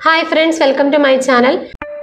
hi friends welcome to my channel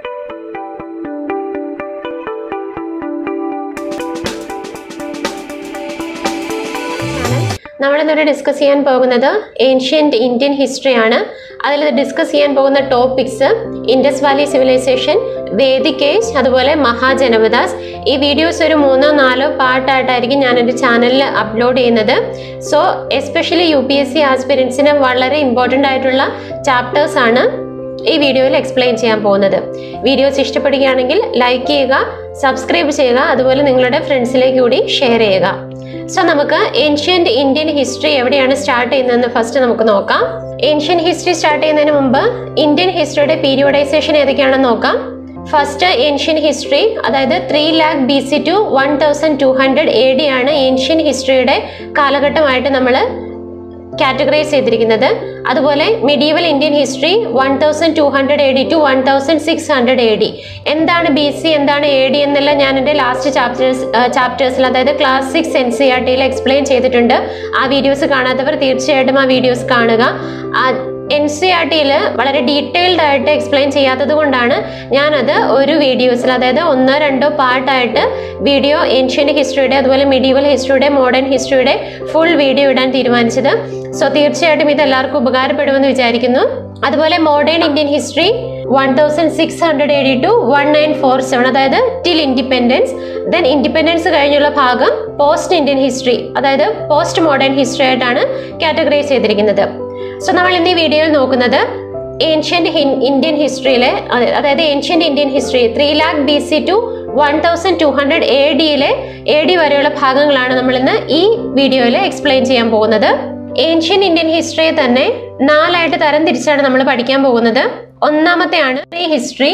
നമ്മളിന്നിവിടെ discuss ചെയ്യാൻ പോകുന്നത് ഏൻഷ്യൻറ്റ് ഇന്ത്യൻ ഹിസ്റ്ററി ആണ് അതിൽ ഡിസ്കസ് ചെയ്യാൻ പോകുന്ന topics Indus valley civilisation Vedic age അതുപോലെ മഹാജനപദാസ് ഈ വീഡിയോസ് ഒരു മൂന്നോ നാലോ പാർട്ടായിട്ടായിരിക്കും ഞാൻ എൻ്റെ ചാനലിൽ അപ്ലോഡ് ചെയ്യുന്നത് so especially U P S C ആസ്പിരൻസിന് വളരെ ഇമ്പോർട്ടൻ്റ് ആയിട്ടുള്ള ചാപ്റ്റേഴ്സ് ആണ് ഈ വീഡിയോയിൽ എക്സ്പ്ലെയിൻ ചെയ്യാൻ പോകുന്നത് വീഡിയോസ് ഇഷ്ടപ്പെടുകയാണെങ്കിൽ ലൈക്ക് ചെയ്യുക സബ്സ്ക്രൈബ് ചെയ്യുക അതുപോലെ നിങ്ങളുടെ ഫ്രണ്ട്സിലേക്ക് കൂടി ഷെയർ ചെയ്യുക സോ നമുക്ക് ഏൻഷ്യന്റ് ഇന്ത്യൻ ഹിസ്റ്ററി എവിടെയാണ് സ്റ്റാർട്ട് ചെയ്യുന്നതെന്ന് ഫസ്റ്റ് നമുക്ക് നോക്കാം ഏൻഷ്യൻ ഹിസ്റ്ററി സ്റ്റാർട്ട് ചെയ്യുന്നതിന് മുമ്പ് ഇന്ത്യൻ ഹിസ്റ്ററിയുടെ പീരിയോഡൈസേഷൻ ഏതൊക്കെയാണെന്ന് നോക്കാം ഫസ്റ്റ് ഏൻഷ്യൻ ഹിസ്റ്ററി അതായത് three lakh B C to one thousand two hundred A D ആണ് ഏൻഷ്യൻ ഹിസ്റ്ററിയുടെ കാലഘട്ടമായിട്ട് നമ്മൾ കാറ്റഗറൈസ് ചെയ്തിരിക്കുന്നത് അതുപോലെ medieval Indian history one thousand two hundred A D to one thousand six hundred A D എന്താണ് B C എന്താണ് A D എന്നെല്ലാം ഞാൻ എൻ്റെ ലാസ്റ്റ് ചാപ്റ്റേഴ്സ് ചാപ്റ്റേഴ്സിൽ അതായത് class six N C R ടിയിൽ എക്സ്പ്ലെയിൻ ചെയ്തിട്ടുണ്ട് ആ വീഡിയോസ് കാണാത്തവർ തീർച്ചയായിട്ടും ആ വീഡിയോസ് കാണുക എൻ സി ആർ ടിയിൽ വളരെ ഡീറ്റെയിൽഡ് ആയിട്ട് എക്സ്പ്ലെയിൻ ചെയ്യാത്തത് കൊണ്ടാണ് ഞാനത് ഒരു വീഡിയോസിൽ അതായത് ഒന്നോ രണ്ടോ പാർട്ടായിട്ട് വീഡിയോ ഏൻഷ്യൻ്റ് ഹിസ്റ്ററിയുടെ അതുപോലെ മിഡീവൽ ഹിസ്റ്ററിയുടെ മോഡേൺ ഹിസ്റ്ററിയുടെ ഫുൾ വീഡിയോ ഇടാൻ തീരുമാനിച്ചത് സോ തീർച്ചയായിട്ടും ഇത് എല്ലാവർക്കും ഉപകാരപ്പെടുമെന്ന് വിചാരിക്കുന്നു അതുപോലെ modern Indian history one thousand six hundred eighty to one nine four seven അതായത് ടിൽ ഇൻഡിപെൻഡൻസ് ദെൻ ഇൻഡിപെൻഡൻസ് കഴിഞ്ഞുള്ള ഭാഗം പോസ്റ്റ് ഇന്ത്യൻ ഹിസ്റ്ററി അതായത് പോസ്റ്റ് മോഡേൺ ഹിസ്റ്ററി ആയിട്ടാണ് കാറ്റഗറൈസ് ചെയ്തിരിക്കുന്നത് സോ നമ്മൾ ഇന്ന് ഈ വീഡിയോയിൽ നോക്കുന്നത് ഏൻഷ്യന്റ് ഇന്ത്യൻ ഹിസ്റ്ററിയിലെ അതായത് ancient Indian history three lakh B C to one thousand two hundred A ഡിയിലെ എ ഡി വരെയുള്ള ഭാഗങ്ങളാണ് നമ്മൾ ഇന്ന് ഈ വീഡിയോയിൽ എക്സ്പ്ലെയിൻ ചെയ്യാൻ പോകുന്നത് ഏൻഷ്യൻ ഇന്ത്യൻ ഹിസ്റ്ററിയെ തന്നെ നാലായിട്ട് തരം തിരിച്ചാണ് നമ്മൾ പഠിക്കാൻ പോകുന്നത് ഒന്നാമത്തെയാണ് പ്രീ ഹിസ്റ്ററി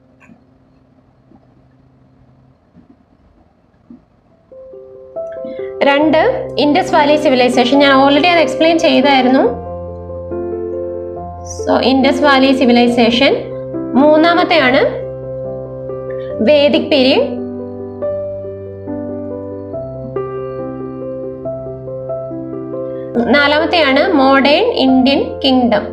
രണ്ട് ഇൻഡസ് വാലി സിവിലൈസേഷൻ ഞാൻ ഓൾറെഡി അത് എക്സ്പ്ലെയിൻ ചെയ്തായിരുന്നു സോ ഇൻഡസ് വാലി സിവിലൈസേഷൻ മൂന്നാമത്തെയാണ് വേദിക് പീരീഡ് നാലാമത്തെയാണ് മോഡേൺ ഇന്ത്യൻ കിങ്ഡം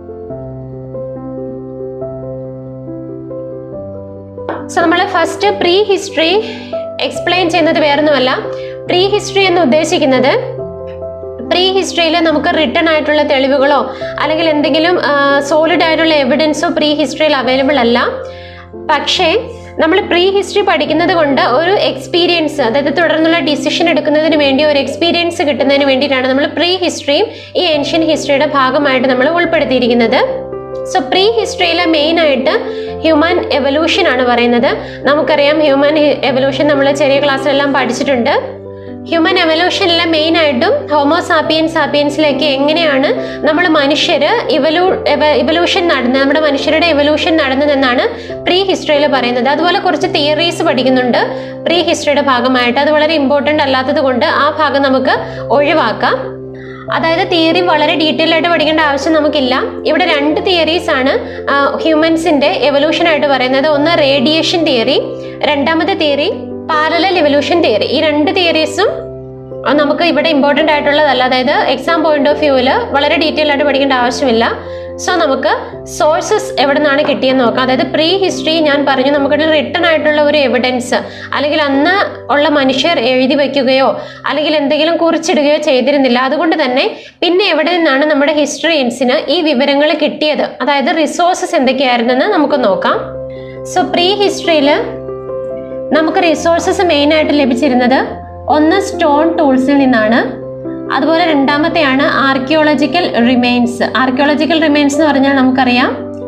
സോ നമ്മൾ ഫസ്റ്റ് പ്രീ ഹിസ്റ്ററി എക്സ്പ്ലെയിൻ ചെയ്യുന്നത് വേറൊന്നുമല്ല പ്രീ ഹിസ്റ്ററി എന്ന് ഉദ്ദേശിക്കുന്നത് പ്രീ ഹിസ്റ്ററിയിൽ നമുക്ക് റിട്ടേൺ ആയിട്ടുള്ള തെളിവുകളോ അല്ലെങ്കിൽ എന്തെങ്കിലും സോളിഡ് ആയിട്ടുള്ള എവിഡൻസോ പ്രീ ഹിസ്റ്ററിയിൽ അവൈലബിൾ അല്ല പക്ഷേ നമ്മൾ പ്രീ ഹിസ്റ്ററി പഠിക്കുന്നത് കൊണ്ട് ഒരു എക്സ്പീരിയൻസ് അതായത് തുടർന്നുള്ള ഡിസിഷൻ എടുക്കുന്നതിന് വേണ്ടി ഒരു എക്സ്പീരിയൻസ് കിട്ടുന്നതിന് വേണ്ടിയിട്ടാണ് നമ്മൾ പ്രീ ഹിസ്റ്ററിയും ഈ ഏൻഷ്യൻ ഹിസ്റ്ററിയുടെ ഭാഗമായിട്ട് നമ്മൾ ഉൾപ്പെടുത്തിയിരിക്കുന്നത് സോ പ്രീ ഹിസ്റ്ററിയിലെ മെയിൻ ആയിട്ട് ഹ്യൂമൻ എവല്യൂഷൻ ആണ് പറയുന്നത് നമുക്കറിയാം ഹ്യൂമൻ എവല്യൂഷൻ നമ്മൾ ചെറിയ ക്ലാസ്സിലെല്ലാം പഠിച്ചിട്ടുണ്ട് ഹ്യൂമൻ എവല്യൂഷനിലെ മെയിൻ ആയിട്ടും ഹോമോസാപ്പിയൻ സാപ്പിയൻസിലേക്ക് എങ്ങനെയാണ് നമ്മൾ മനുഷ്യർ ഇവലൂ ഇവല്യൂഷൻ നടന്നത് നമ്മുടെ മനുഷ്യരുടെ എവല്യൂഷൻ നടന്നതെന്നാണ് പ്രീ ഹിസ്റ്ററിയിൽ പറയുന്നത് അതുപോലെ കുറച്ച് തിയറീസ് പഠിക്കുന്നുണ്ട് പ്രീ ഹിസ്റ്ററിയുടെ ഭാഗമായിട്ട് അത് വളരെ ഇമ്പോർട്ടൻ്റ് അല്ലാത്തത് കൊണ്ട് ആ ഭാഗം നമുക്ക് ഒഴിവാക്കാം അതായത് തിയറി വളരെ ഡീറ്റെയിൽ ആയിട്ട് പഠിക്കേണ്ട ആവശ്യം നമുക്കില്ല ഇവിടെ രണ്ട് തിയറീസ് ആണ് ഹ്യൂമൻസിന്റെ എവല്യൂഷൻ ആയിട്ട് പറയുന്നത് ഒന്ന് റേഡിയേഷൻ തിയറി രണ്ടാമത്തെ തിയറി പാരലൽ എവല്യൂഷൻ തിയറി ഈ രണ്ട് തിയറീസും നമുക്ക് ഇവിടെ ഇമ്പോർട്ടൻ്റ് ആയിട്ടുള്ളതല്ല അതായത് എക്സാം പോയിന്റ് ഓഫ് വ്യൂവിൽ വളരെ ഡീറ്റെയിൽ ആയിട്ട് പഠിക്കേണ്ട ആവശ്യമില്ല സോ നമുക്ക് സോഴ്സസ് എവിടെ നിന്നാണ് കിട്ടിയെന്ന് നോക്കാം അതായത് പ്രീ ഹിസ്റ്ററി ഞാൻ പറഞ്ഞു നമുക്കിവിടെ റിട്ടേൺ ആയിട്ടുള്ള ഒരു എവിഡൻസ് അല്ലെങ്കിൽ അന്ന് ഉള്ള മനുഷ്യർ എഴുതി വയ്ക്കുകയോ അല്ലെങ്കിൽ എന്തെങ്കിലും കുറിച്ചിടുകയോ ചെയ്തിരുന്നില്ല അതുകൊണ്ട് തന്നെ പിന്നെ എവിടെ നിന്നാണ് നമ്മുടെ ഹിസ്റ്ററിയൻസിന് ഈ വിവരങ്ങൾ കിട്ടിയത് അതായത് റിസോഴ്സസ് എന്തൊക്കെയായിരുന്നെന്ന് നമുക്ക് നോക്കാം സോ പ്രീ ഹിസ്റ്ററിയിൽ നമുക്ക് റിസോഴ്സസ് മെയിൻ ആയിട്ട് ലഭിച്ചിരുന്നത് ഒന്ന് സ്റ്റോൺ ടൂൾസിൽ നിന്നാണ് അതുപോലെ രണ്ടാമത്തെയാണ് ആർക്കിയോളജിക്കൽ റിമെയിൻസ് ആർക്കിയോളജിക്കൽ റിമെയിൻസ് എന്ന് പറഞ്ഞാൽ നമുക്കറിയാം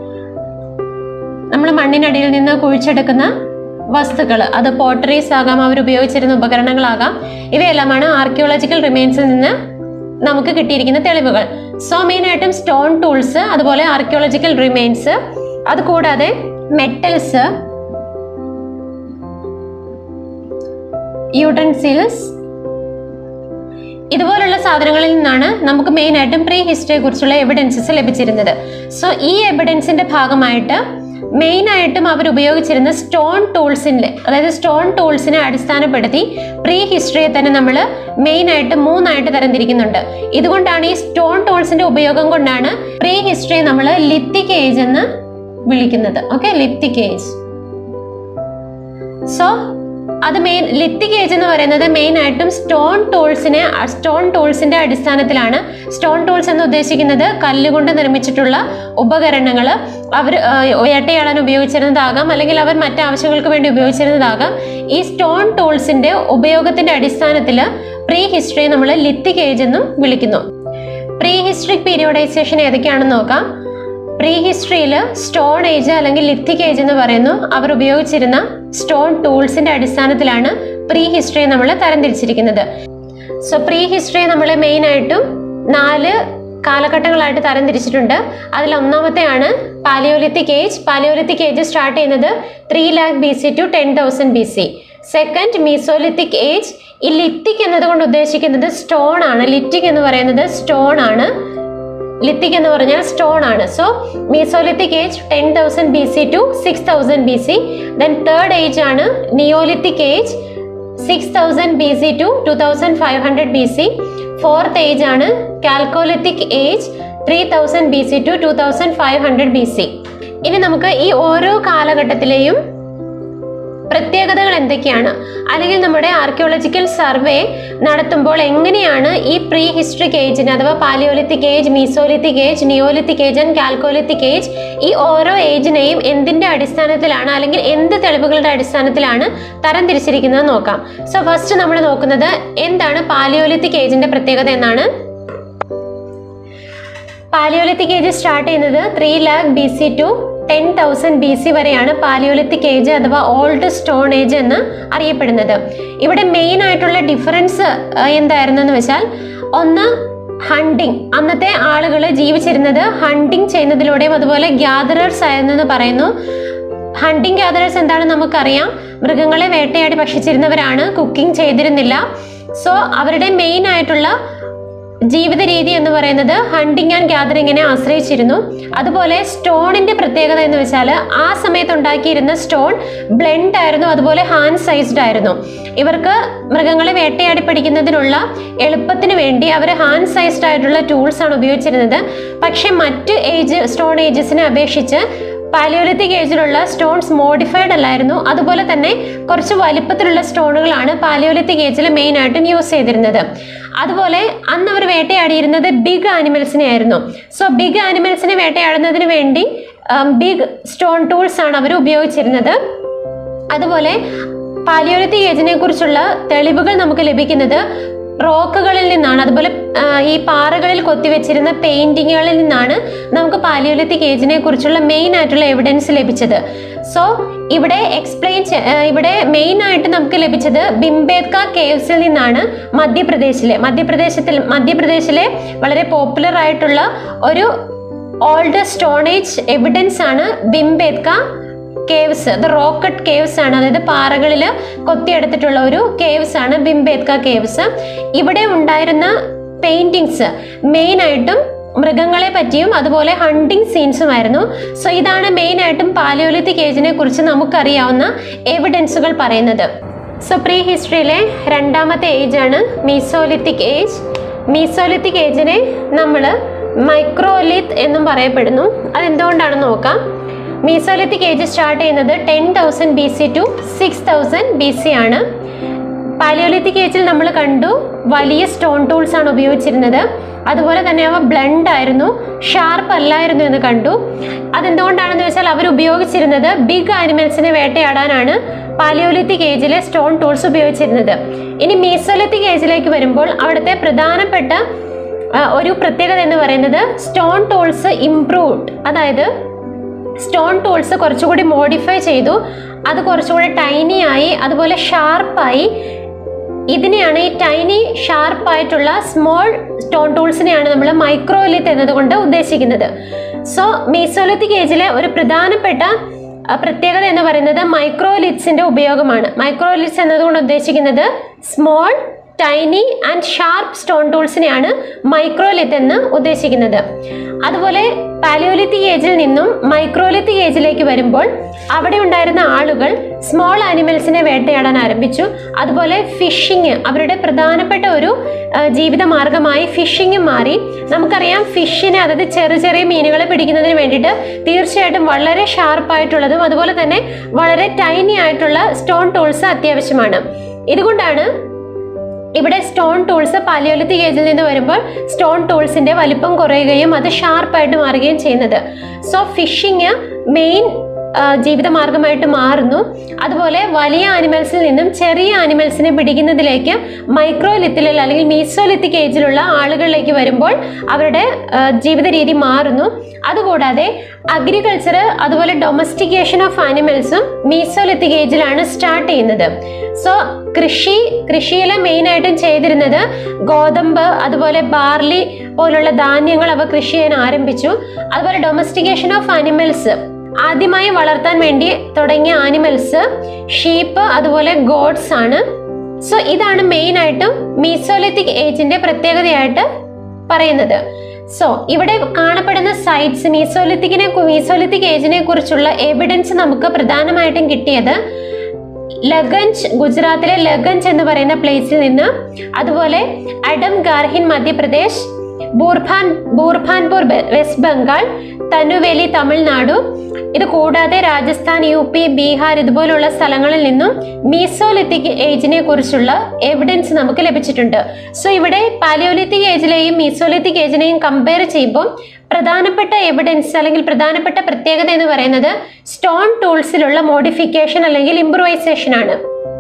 നമ്മൾ മണ്ണിനടിയിൽ നിന്ന് കുഴിച്ചെടുക്കുന്ന വസ്തുക്കൾ അത് പോട്ടറീസ് ആകാം അവർ ഉപയോഗിച്ചിരുന്ന ഉപകരണങ്ങളാകാം ഇവയെല്ലാമാണ് ആർക്കിയോളജിക്കൽ റിമെയിൻസിൽ നിന്ന് നമുക്ക് കിട്ടിയിരിക്കുന്ന തെളിവുകൾ സോ മെയിൻ ആയിട്ടും സ്റ്റോൺ ടൂൾസ് അതുപോലെ ആർക്കിയോളജിക്കൽ റിമെയിൻസ് അതുകൂടാതെ മെറ്റൽസ് യൂട്ടൻസിൽസ് ഇതുപോലുള്ള സാധനങ്ങളിൽ നിന്നാണ് നമുക്ക് മെയിൻ ആയിട്ടും പ്രീ ഹിസ്റ്ററിയെ കുറിച്ചുള്ള എവിഡൻസസ് ലഭിച്ചിരുന്നത് സോ ഈ എവിഡൻസിന്റെ ഭാഗമായിട്ട് മെയിൻ ആയിട്ടും അവർ ഉപയോഗിച്ചിരുന്ന സ്റ്റോൺ ടൂൾസിൻ്റെ അതായത് സ്റ്റോൺ ടൂൾസിനെ അടിസ്ഥാനപ്പെടുത്തി പ്രീ ഹിസ്റ്ററിയെ തന്നെ നമ്മൾ മെയിൻ ആയിട്ട് മൂന്നായിട്ട് തരംതിരിക്കുന്നുണ്ട് ഇതുകൊണ്ടാണ് ഈ സ്റ്റോൺ ടൂൾസിന്റെ ഉപയോഗം കൊണ്ടാണ് പ്രീ ഹിസ്റ്ററിയെ നമ്മൾ ലിത്തിക് ഏജ് എന്ന് വിളിക്കുന്നത് ഓക്കെ ലിത്തിക് ഏജ് സോ അത് മെയിൻ ലിത്തിക് ഏജ് എന്ന് പറയുന്നത് മെയിൻ ആയിട്ടും സ്റ്റോൺ ടൂൾസിനെ സ്റ്റോൺ ടൂൾസിന്റെ അടിസ്ഥാനത്തിലാണ് സ്റ്റോൺ ടൂൾസ് എന്ന് ഉദ്ദേശിക്കുന്നത് കല്ലുകൊണ്ട് നിർമ്മിച്ചിട്ടുള്ള ഉപകരണങ്ങൾ അവർ വേട്ടയാടാൻ ഉപയോഗിച്ചിരുന്നതാകാം അല്ലെങ്കിൽ അവർ മറ്റ് ആവശ്യങ്ങൾക്ക് വേണ്ടി ഉപയോഗിച്ചിരുന്നതാകാം ഈ സ്റ്റോൺ ടൂൾസിന്റെ ഉപയോഗത്തിന്റെ അടിസ്ഥാനത്തിൽ പ്രീ ഹിസ്റ്ററി നമ്മൾ ലിത്തിക് ഏജ് എന്നും വിളിക്കുന്നു പ്രീ ഹിസ്റ്ററിക് പീരിയോഡൈസേഷൻ ഏതൊക്കെയാണെന്ന് നോക്കാം പ്രീ ഹിസ്റ്ററിയിൽ സ്റ്റോൺ ഏജ് അല്ലെങ്കിൽ ലിത്തിക് ഏജ് എന്ന് പറയുന്നു അവർ ഉപയോഗിച്ചിരുന്ന സ്റ്റോൺ ടൂൾസിന്റെ അടിസ്ഥാനത്തിലാണ് പ്രീ ഹിസ്റ്ററി നമ്മൾ തരംതിരിച്ചിരിക്കുന്നത് സോ പ്രീ ഹിസ്റ്ററി നമ്മൾ മെയിൻ ആയിട്ടും നാല് കാലഘട്ടങ്ങളായിട്ട് തരംതിരിച്ചിട്ടുണ്ട് അതിൽ ഒന്നാമത്തെയാണ് palaeolithic age palaeolithic age start ചെയ്യുന്നത് three lakh B C to ten thousand B C second mesolithic age ഈ ലിത്തിക് എന്നതുകൊണ്ട് ഉദ്ദേശിക്കുന്നത് സ്റ്റോൺ ആണ് ലിറ്റിക് എന്ന് പറയുന്നത് സ്റ്റോൺ ആണ് ലിത്തിക് എന്ന് പറഞ്ഞാൽ സ്റ്റോൺ ആണ് so mesolithic age ten thousand B C to six thousand B C then third age ആണ് neolithic age six thousand B C to two thousand five hundred B C fourth age ആണ് chalcolithic age three thousand B C to two thousand five hundred B C ഇനി നമുക്ക് ഈ ഓരോ കാലഘട്ടത്തിലെയും പ്രത്യേകതകൾ എന്തൊക്കെയാണ് അല്ലെങ്കിൽ നമ്മുടെ ആർക്കിയോളജിക്കൽ സർവേ നടത്തുമ്പോൾ എങ്ങനെയാണ് ഈ പ്രീ ഹിസ്റ്ററിക് ഏജിന് അഥവാ palaeolithic age mesolithic age neolithic age and chalcolithic age ഈ ഓരോ ഏജിനെയും എന്തിന്റെ അടിസ്ഥാനത്തിലാണ് അല്ലെങ്കിൽ എന്ത് തെളിവുകളുടെ അടിസ്ഥാനത്തിലാണ് തരംതിരിച്ചിരിക്കുന്നത് നോക്കാം സോ ഫസ്റ്റ് നമ്മൾ നോക്കുന്നത് എന്താണ് പാലിയോലിത്തിക് ഏജിന്റെ പ്രത്യേകത എന്നാണ് പാലിയോലിത്തിക് ഏജ് സ്റ്റാർട്ട് ചെയ്യുന്നത് three lakh B C to ten thousand B C വരെയാണ് പാലിയോലിത്തിക് ഏജ് അഥവാ ഓൾഡ് സ്റ്റോൺ ഏജ് എന്ന് അറിയപ്പെടുന്നത് ഇവിടെ മെയിൻ ആയിട്ടുള്ള ഡിഫറൻസ് എന്തായിരുന്നു എന്ന് വെച്ചാൽ ഒന്ന് ഹണ്ടിങ് അന്നത്തെ ആളുകൾ ജീവിച്ചിരുന്നത് ഹണ്ടിങ് ചെയ്യുന്നതിലൂടെയും അതുപോലെ ഗ്യാദറേഴ്സ് ആയിരുന്നു എന്ന് പറയുന്നു ഹണ്ടിങ് ഗ്യാദറേഴ്സ് എന്താണെന്ന് നമുക്കറിയാം മൃഗങ്ങളെ വേട്ടയാടി ഭക്ഷിച്ചിരുന്നവരാണ് കുക്കിംഗ് ചെയ്തിരുന്നില്ല സോ അവരുടെ മെയിൻ ആയിട്ടുള്ള ജീവിത രീതി എന്ന് പറയുന്നത് ഹണ്ടിങ് ആൻഡ് ഗ്യാദറിങ്ങിനെ ആശ്രയിച്ചിരുന്നു അതുപോലെ സ്റ്റോണിന്റെ പ്രത്യേകത എന്ന് വെച്ചാൽ ആ സമയത്ത് ഉണ്ടാക്കിയിരുന്ന സ്റ്റോൺ ബ്ലെൻഡ് ആയിരുന്നു അതുപോലെ ഹാൻഡ് സൈസ്ഡ് ആയിരുന്നു ഇവർക്ക് മൃഗങ്ങളെ വേട്ടയാടി പഠിക്കുന്നതിനുള്ള എളുപ്പത്തിന് വേണ്ടി അവർ ഹാൻഡ് സൈസ്ഡ് ആയിട്ടുള്ള ടൂൾസ് ആണ് ഉപയോഗിച്ചിരുന്നത് പക്ഷെ മറ്റ് ഏജ് സ്റ്റോൺ ഏജസിനെ അപേക്ഷിച്ച് പാലിയോലിത്തിക് ഏജിലുള്ള സ്റ്റോൺസ് മോഡിഫൈഡ് അല്ലായിരുന്നു അതുപോലെ തന്നെ കുറച്ച് വലിപ്പത്തിലുള്ള സ്റ്റോണുകളാണ് പാലിയോലിത്തിക് ഏജിൽ മെയിൻ ആയിട്ടും യൂസ് ചെയ്തിരുന്നത് അതുപോലെ അന്ന് അവർ വേട്ടയാടിയിരുന്നത് ബിഗ് ആനിമൽസിനെ ആയിരുന്നു സോ ബിഗ് ആനിമൽസിനെ വേട്ടയാടുന്നതിന് വേണ്ടി ബിഗ് സ്റ്റോൺ ടൂൾസ് ആണ് അവർ ഉപയോഗിച്ചിരുന്നത് അതുപോലെ പാലിയോലിത്തിക് ഏജിനെ കുറിച്ചുള്ള തെളിവുകൾ നമുക്ക് ലഭിക്കുന്നത് റോക്കുകളിൽ നിന്നാണ് അതുപോലെ ആ, ഈ പാറകളിൽ കൊത്തിവെച്ചിരുന്ന പെയിന്റിങ്ങുകളിൽ നിന്നാണ് നമുക്ക് പാലിയോലിത്തിക് ഏജിനെ കുറിച്ചുള്ള മെയിൻ ആയിട്ടുള്ള എവിഡൻസ് ലഭിച്ചത് സോ ഇവിടെ എക്സ്പ്ലെയിൻ ഇവിടെ മെയിൻ ആയിട്ട് നമുക്ക് ലഭിച്ചത് ബിംബേദ്ക കേവ്സിൽ നിന്നാണ് മധ്യപ്രദേശിലെ മധ്യപ്രദേശത്തിൽ മധ്യപ്രദേശിലെ വളരെ പോപ്പുലർ ആയിട്ടുള്ള ഒരു ഓൾഡ് സ്റ്റോണേജ് എവിഡൻസ് ആണ് ബിംബേദ്ക കേവ്സ് അത് റോക്കറ്റ് കേവ്സ് ആണ് അതായത് പാറകളിൽ കൊത്തിയെടുത്തിട്ടുള്ള ഒരു കേവ്സ് ആണ് ബിംബേദ്ക കേവ്സ് ഇവിടെ ഉണ്ടായിരുന്ന പെയിന്റിങ്സ് മെയിൻ ആയിട്ടും മൃഗങ്ങളെ പറ്റിയും അതുപോലെ ഹണ്ടിങ് സീൻസും ആയിരുന്നു സോ ഇതാണ് മെയിൻ ആയിട്ടും പാലിയോലിത്തിക് ഏജിനെ കുറിച്ച് നമുക്കറിയാവുന്ന എവിഡൻസുകൾ പറയുന്നത് സോ പ്രീ ഹിസ്റ്ററിയിലെ രണ്ടാമത്തെ ഏജ് ആണ് മീസോലിത്തിക് ഏജ് മീസോലിത്തിക് ഏജിനെ നമ്മൾ മൈക്രോലിത്ത് എന്നും പറയപ്പെടുന്നു അതെന്തുകൊണ്ടാണെന്ന് നോക്കാം മീസോലിത്തിക് ഏജ് സ്റ്റാർട്ട് ചെയ്യുന്നത് ten thousand B C to six thousand B C ആണ് പാലിയോലിത്തിക് ഏജിൽ നമ്മൾ കണ്ടു വലിയ സ്റ്റോൺ ടൂൾസ് ആണ് ഉപയോഗിച്ചിരുന്നത് അതുപോലെ തന്നെ അവ ബ്ലണ്ട് ആയിരുന്നു ഷാർപ്പ് അല്ലായിരുന്നു എന്ന് കണ്ടു അതെന്തുകൊണ്ടാണെന്ന് വെച്ചാൽ അവർ ഉപയോഗിച്ചിരുന്നത് ബിഗ് ആനിമൽസിനെ വേട്ടയാടാനാണ് പാലിയോലിത്തിക് ഏജിലെ സ്റ്റോൺ ടൂൾസ് ഉപയോഗിച്ചിരുന്നത് ഇനി മീസോലിത്തിക് ഏജിലേക്ക് വരുമ്പോൾ അവിടുത്തെ പ്രധാനപ്പെട്ട ആ, ഒരു പ്രത്യേകത എന്ന് പറയുന്നത് സ്റ്റോൺ ടൂൾസ് ഇംപ്രൂവ്ഡ് അതായത് സ്റ്റോൺ ടൂൾസ് കുറച്ചുകൂടി മോഡിഫൈ ചെയ്തു അത് കുറച്ചുകൂടി ടൈനി ആയി അതുപോലെ ഷാർപ്പായി ഇതിനെയാണ് ഈ ടൈനി ഷാർപ്പായിട്ടുള്ള സ്മോൾ സ്റ്റോൺ ടൂൾസിനെയാണ് നമ്മൾ മൈക്രോലിത്ത് എന്നതുകൊണ്ട് ഉദ്ദേശിക്കുന്നത് സോ മീസോലിത്തിക് ഏജിലെ ഒരു പ്രധാനപ്പെട്ട ആ, പ്രത്യേകത എന്ന് പറയുന്നത് മൈക്രോലിറ്റ്സിന്റെ ഉപയോഗമാണ് മൈക്രോലിറ്റ്സ് എന്നതുകൊണ്ട് ഉദ്ദേശിക്കുന്നത് small tiny and sharp stone ടൂൾസിനെയാണ് മൈക്രോലിത്ത് എന്ന് ഉദ്ദേശിക്കുന്നത് അതുപോലെ പാലിയോലിത്തിക് ഏജിൽ നിന്നും മൈക്രോലിത്തിക് ഏജിലേക്ക് വരുമ്പോൾ അവിടെ ഉണ്ടായിരുന്ന ആളുകൾ സ്മോൾ ആനിമൽസിനെ വേട്ടയാടാൻ ആരംഭിച്ചു അതുപോലെ ഫിഷിങ് അവരുടെ പ്രധാനപ്പെട്ട ഒരു ആ, ജീവിത മാർഗമായി ഫിഷിങ് മാറി നമുക്കറിയാം ഫിഷിനെ അതായത് ചെറിയ ചെറിയ മീനുകളെ പിടിക്കുന്നതിന് വേണ്ടിയിട്ട് തീർച്ചയായിട്ടും വളരെ ഷാർപ്പായിട്ടുള്ളതും അതുപോലെ തന്നെ വളരെ ടൈനി ആയിട്ടുള്ള സ്റ്റോൺ ടൂൾസ് അത്യാവശ്യമാണ് ഇതുകൊണ്ടാണ് ഇവിടെ സ്റ്റോൺ ടൂൾസ് പാലിയോലിത്തിക് ഏജിൽ നിന്ന് വരുമ്പോൾ സ്റ്റോൺ ടൂൾസിന്റെ വലിപ്പം കുറയുകയും അത് ഷാർപ്പായിട്ട് മാറുകയും ചെയ്യുന്നത് സോ ഫിഷിങ് മെയിൻ ജീവിത മാർഗമായിട്ട് മാറുന്നു അതുപോലെ വലിയ ആനിമൽസിൽ നിന്നും ചെറിയ ആനിമൽസിനെ പിടിക്കുന്നതിലേക്ക് മൈക്രോലിത്തിലുള്ള അല്ലെങ്കിൽ മീസോലിത്തിക് ഏജിലുള്ള ആളുകളിലേക്ക് വരുമ്പോൾ അവരുടെ ആ, ജീവിത രീതി മാറുന്നു അതുകൂടാതെ അഗ്രികൾച്ചർ അതുപോലെ ഡൊമസ്റ്റിക്കേഷൻ ഓഫ് ആനിമൽസും മീസോലിത്തിക് ഏജിലാണ് സ്റ്റാർട്ട് ചെയ്യുന്നത് സോ കൃഷി കൃഷിയിൽ മെയിൻ ആയിട്ടും ചെയ്തിരുന്നത് ഗോതമ്പ് അതുപോലെ ബാർലി പോലുള്ള ധാന്യങ്ങൾ അവ കൃഷി ചെയ്യാൻ ആരംഭിച്ചു അതുപോലെ ഡൊമസ്റ്റിക്കേഷൻ ഓഫ് ആനിമൽസ് ആദ്യമായി വളർത്താൻ വേണ്ടി തുടങ്ങിയ ആനിമൽസ് ഷീപ്പ് അതുപോലെ ഗോഡ്സ് ആണ് സോ ഇതാണ് മെയിൻ ആയിട്ടും മീസോലിത്തിക് ഏജിന്റെ പ്രത്യേകതയായിട്ട് പറയുന്നത് സോ ഇവിടെ കാണപ്പെടുന്ന സൈറ്റ്സ് മീസോലിത്തിക്കിനെ മീസോലിത്തിക് ഏജിനെ കുറിച്ചുള്ള എവിഡൻസ് നമുക്ക് പ്രധാനമായിട്ടും കിട്ടിയത് ലഗഞ്ച് ഗുജറാത്തിലെ ലഗഞ്ച് എന്ന് പറയുന്ന പ്ലേസിൽ നിന്ന് അതുപോലെ അഡം ഗാർഹിൻ മധ്യപ്രദേശ് ബൂർഭാൻ ബൂർഭാൻപൂർ ബെ- വെസ്റ്റ് ബംഗാൾ തനുവേലി തമിഴ്നാടു ഇത് കൂടാതെ രാജസ്ഥാൻ യു പി ബീഹാർ ഇതുപോലുള്ള സ്ഥലങ്ങളിൽ നിന്നും മീസോലിത്തിക് ഏജിനെ കുറിച്ചുള്ള എവിഡൻസ് നമുക്ക് ലഭിച്ചിട്ടുണ്ട് സോ ഇവിടെ പാലിയോലിത്തിക് ഏജിലെയും മീസോലിത്തിക് ഏജിനെയും കമ്പയർ ചെയ്യുമ്പോൾ പ്രധാനപ്പെട്ട എവിഡൻസ് അല്ലെങ്കിൽ പ്രധാനപ്പെട്ട പ്രത്യേകത എന്ന് പറയുന്നത് സ്റ്റോൺ ടൂൾസിലുള്ള മോഡിഫിക്കേഷൻ അല്ലെങ്കിൽ ഇംപ്രൂവൈസേഷൻ ആണ്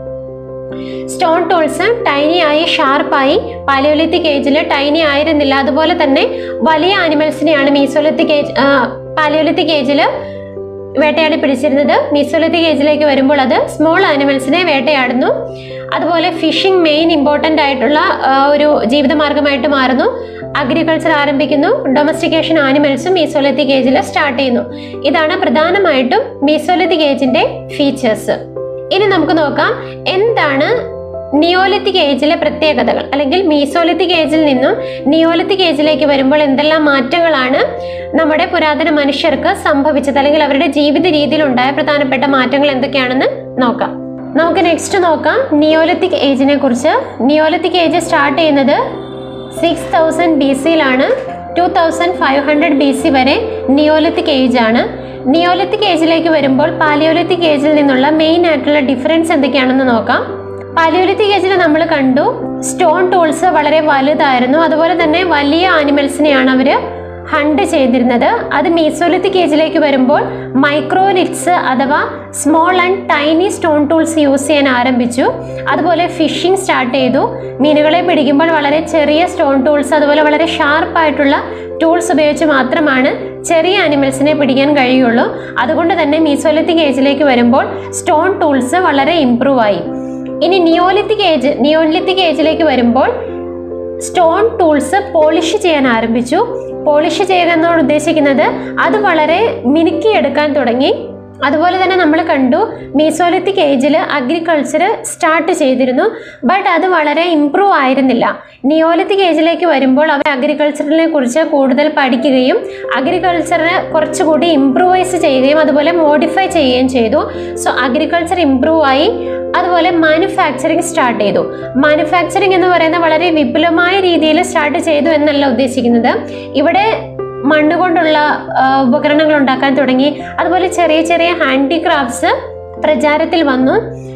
സ്റ്റോൺ ടൂൾസ് ടൈനി ആയി ഷാർപ്പായി പാലിയോലിത്തിക് ഏജിൽ ടൈനി ആയിരുന്നില്ല അതുപോലെ തന്നെ വലിയ ആനിമൽസിനെയാണ് മീസോലിത്തിക് ഏജ് പാലിയോലിത്തിക് ഏജിൽ വേട്ടയാടി പിടിച്ചിരുന്നത് മീസോലിത്തിക് ഏജിലേക്ക് വരുമ്പോൾ അത് സ്മോൾ ആനിമൽസിനെ വേട്ടയാടുന്നു അതുപോലെ ഫിഷിംഗ് മെയിൻ ഇമ്പോർട്ടൻ്റ് ആയിട്ടുള്ള ആ, ഒരു ജീവിതമാർഗമായിട്ട് മാറുന്നു അഗ്രികൾച്ചർ ആരംഭിക്കുന്നു ഡൊമസ്റ്റിക്കേഷൻ ആനിമൽസും മീസോലിത്തിക് ഏജിൽ സ്റ്റാർട്ട് ചെയ്യുന്നു ഇതാണ് പ്രധാനമായിട്ടും മീസോലിത്തിക് ഏജിന്റെ ഫീച്ചേഴ്സ് ഇനി നമുക്ക് നോക്കാം എന്താണ് നിയോലിത്തിക് ഏജിലെ പ്രത്യേകതകൾ അല്ലെങ്കിൽ മീസോലിത്തിക് ഏജിൽ നിന്നും നിയോലിത്തിക് ഏജിലേക്ക് വരുമ്പോൾ എന്തെല്ലാം മാറ്റങ്ങളാണ് നമ്മുടെ പുരാതന മനുഷ്യർക്ക് സംഭവിച്ചത് അല്ലെങ്കിൽ അവരുടെ ജീവിത രീതിയിൽ ഉണ്ടായ പ്രധാനപ്പെട്ട മാറ്റങ്ങൾ എന്തൊക്കെയാണെന്ന് നോക്കാം നമുക്ക് നെക്സ്റ്റ് നോക്കാം നിയോലിത്തിക് ഏജിനെ കുറിച്ച് നിയോലിത്തിക് ഏജ് സ്റ്റാർട്ട് ചെയ്യുന്നത് സിക്സ് തൗസൻഡ് ബി സിയിലാണ് two thousand five hundred B C വരെ നിയോലിത്തിക് ഏജ് ആണ് നിയോലിത്തിക് ഏജിലേക്ക് വരുമ്പോൾ പാലിയോലിത്തിക് ഏജിൽ നിന്നുള്ള മെയിൻ ആയിട്ടുള്ള ഡിഫറൻസ് എന്തൊക്കെയാണെന്ന് നോക്കാം പാലിയോലിത്തിക് ഏജിൽ നമ്മൾ കണ്ടു സ്റ്റോൺ ടൂൾസ് വളരെ വലുതായിരുന്നു അതുപോലെ തന്നെ വലിയ ആനിമൽസിനെയാണ് അവർ ഹണ്ട് ചെയ്തിരുന്നത് അത് മീസോലിത്തിക് ഏജിലേക്ക് വരുമ്പോൾ മൈക്രോലിറ്റ്സ് അഥവാ small and tiny stone tools use ചെയ്യാൻ ആരംഭിച്ചു അതുപോലെ ഫിഷിംഗ് സ്റ്റാർട്ട് ചെയ്തു മീനുകളെ പിടിക്കുമ്പോൾ വളരെ ചെറിയ സ്റ്റോൺ ടൂൾസ് അതുപോലെ വളരെ ഷാർപ്പായിട്ടുള്ള ടൂൾസ് ഉപയോഗിച്ച് മാത്രമാണ് ചെറിയ ആനിമൽസിനെ പിടിക്കാൻ കഴിയുള്ളൂ അതുകൊണ്ട് തന്നെ മീസോലിത്തിക് ഏജിലേക്ക് വരുമ്പോൾ സ്റ്റോൺ ടൂൾസ് വളരെ ഇംപ്രൂവ് ആയി ഇനി നിയോലിത്തിക് ഏജ് നിയോലിത്തിക് ഏജിലേക്ക് വരുമ്പോൾ സ്റ്റോൺ ടൂൾസ് പോളിഷ് ചെയ്യാൻ ആരംഭിച്ചു പോളിഷ് ചെയ്യുക എന്നോട് ഉദ്ദേശിക്കുന്നത് അത് വളരെ മിനുക്കിയെടുക്കാൻ തുടങ്ങി അതുപോലെ തന്നെ നമ്മൾ കണ്ടു മീസോലിത്തിക് ഏജിൽ അഗ്രികൾച്ചർ സ്റ്റാർട്ട് ചെയ്തിരുന്നു ബട്ട് അത് വളരെ ഇംപ്രൂവ് ആയിരുന്നില്ല നിയോലിത്തിക് ഏജിലേക്ക് വരുമ്പോൾ അവർ അഗ്രികൾച്ചറിനെ കുറിച്ച് കൂടുതൽ പഠിക്കുകയും അഗ്രികൾച്ചറിനെ കുറച്ചുകൂടി ഇംപ്രൂവൈസ് ചെയ്യുകയും അതുപോലെ മോഡിഫൈ ചെയ്യുകയും ചെയ്തു സോ അഗ്രികൾച്ചർ ഇംപ്രൂവ് ആയി അതുപോലെ മാനുഫാക്ചറിങ് സ്റ്റാർട്ട് ചെയ്തു മാനുഫാക്ചറിങ് എന്ന് പറയുന്നത് വളരെ വിപുലമായ രീതിയിൽ സ്റ്റാർട്ട് ചെയ്തു എന്നല്ല ഉദ്ദേശിക്കുന്നത് ഇവിടെ മണ്ണ് കൊണ്ടുള്ള ആ, ഉപകരണങ്ങൾ ഉണ്ടാക്കാൻ തുടങ്ങി അതുപോലെ ചെറിയ ചെറിയ ഹാൻഡിക്രാഫ്റ്റ്സ് പ്രചാരത്തിൽ വന്നു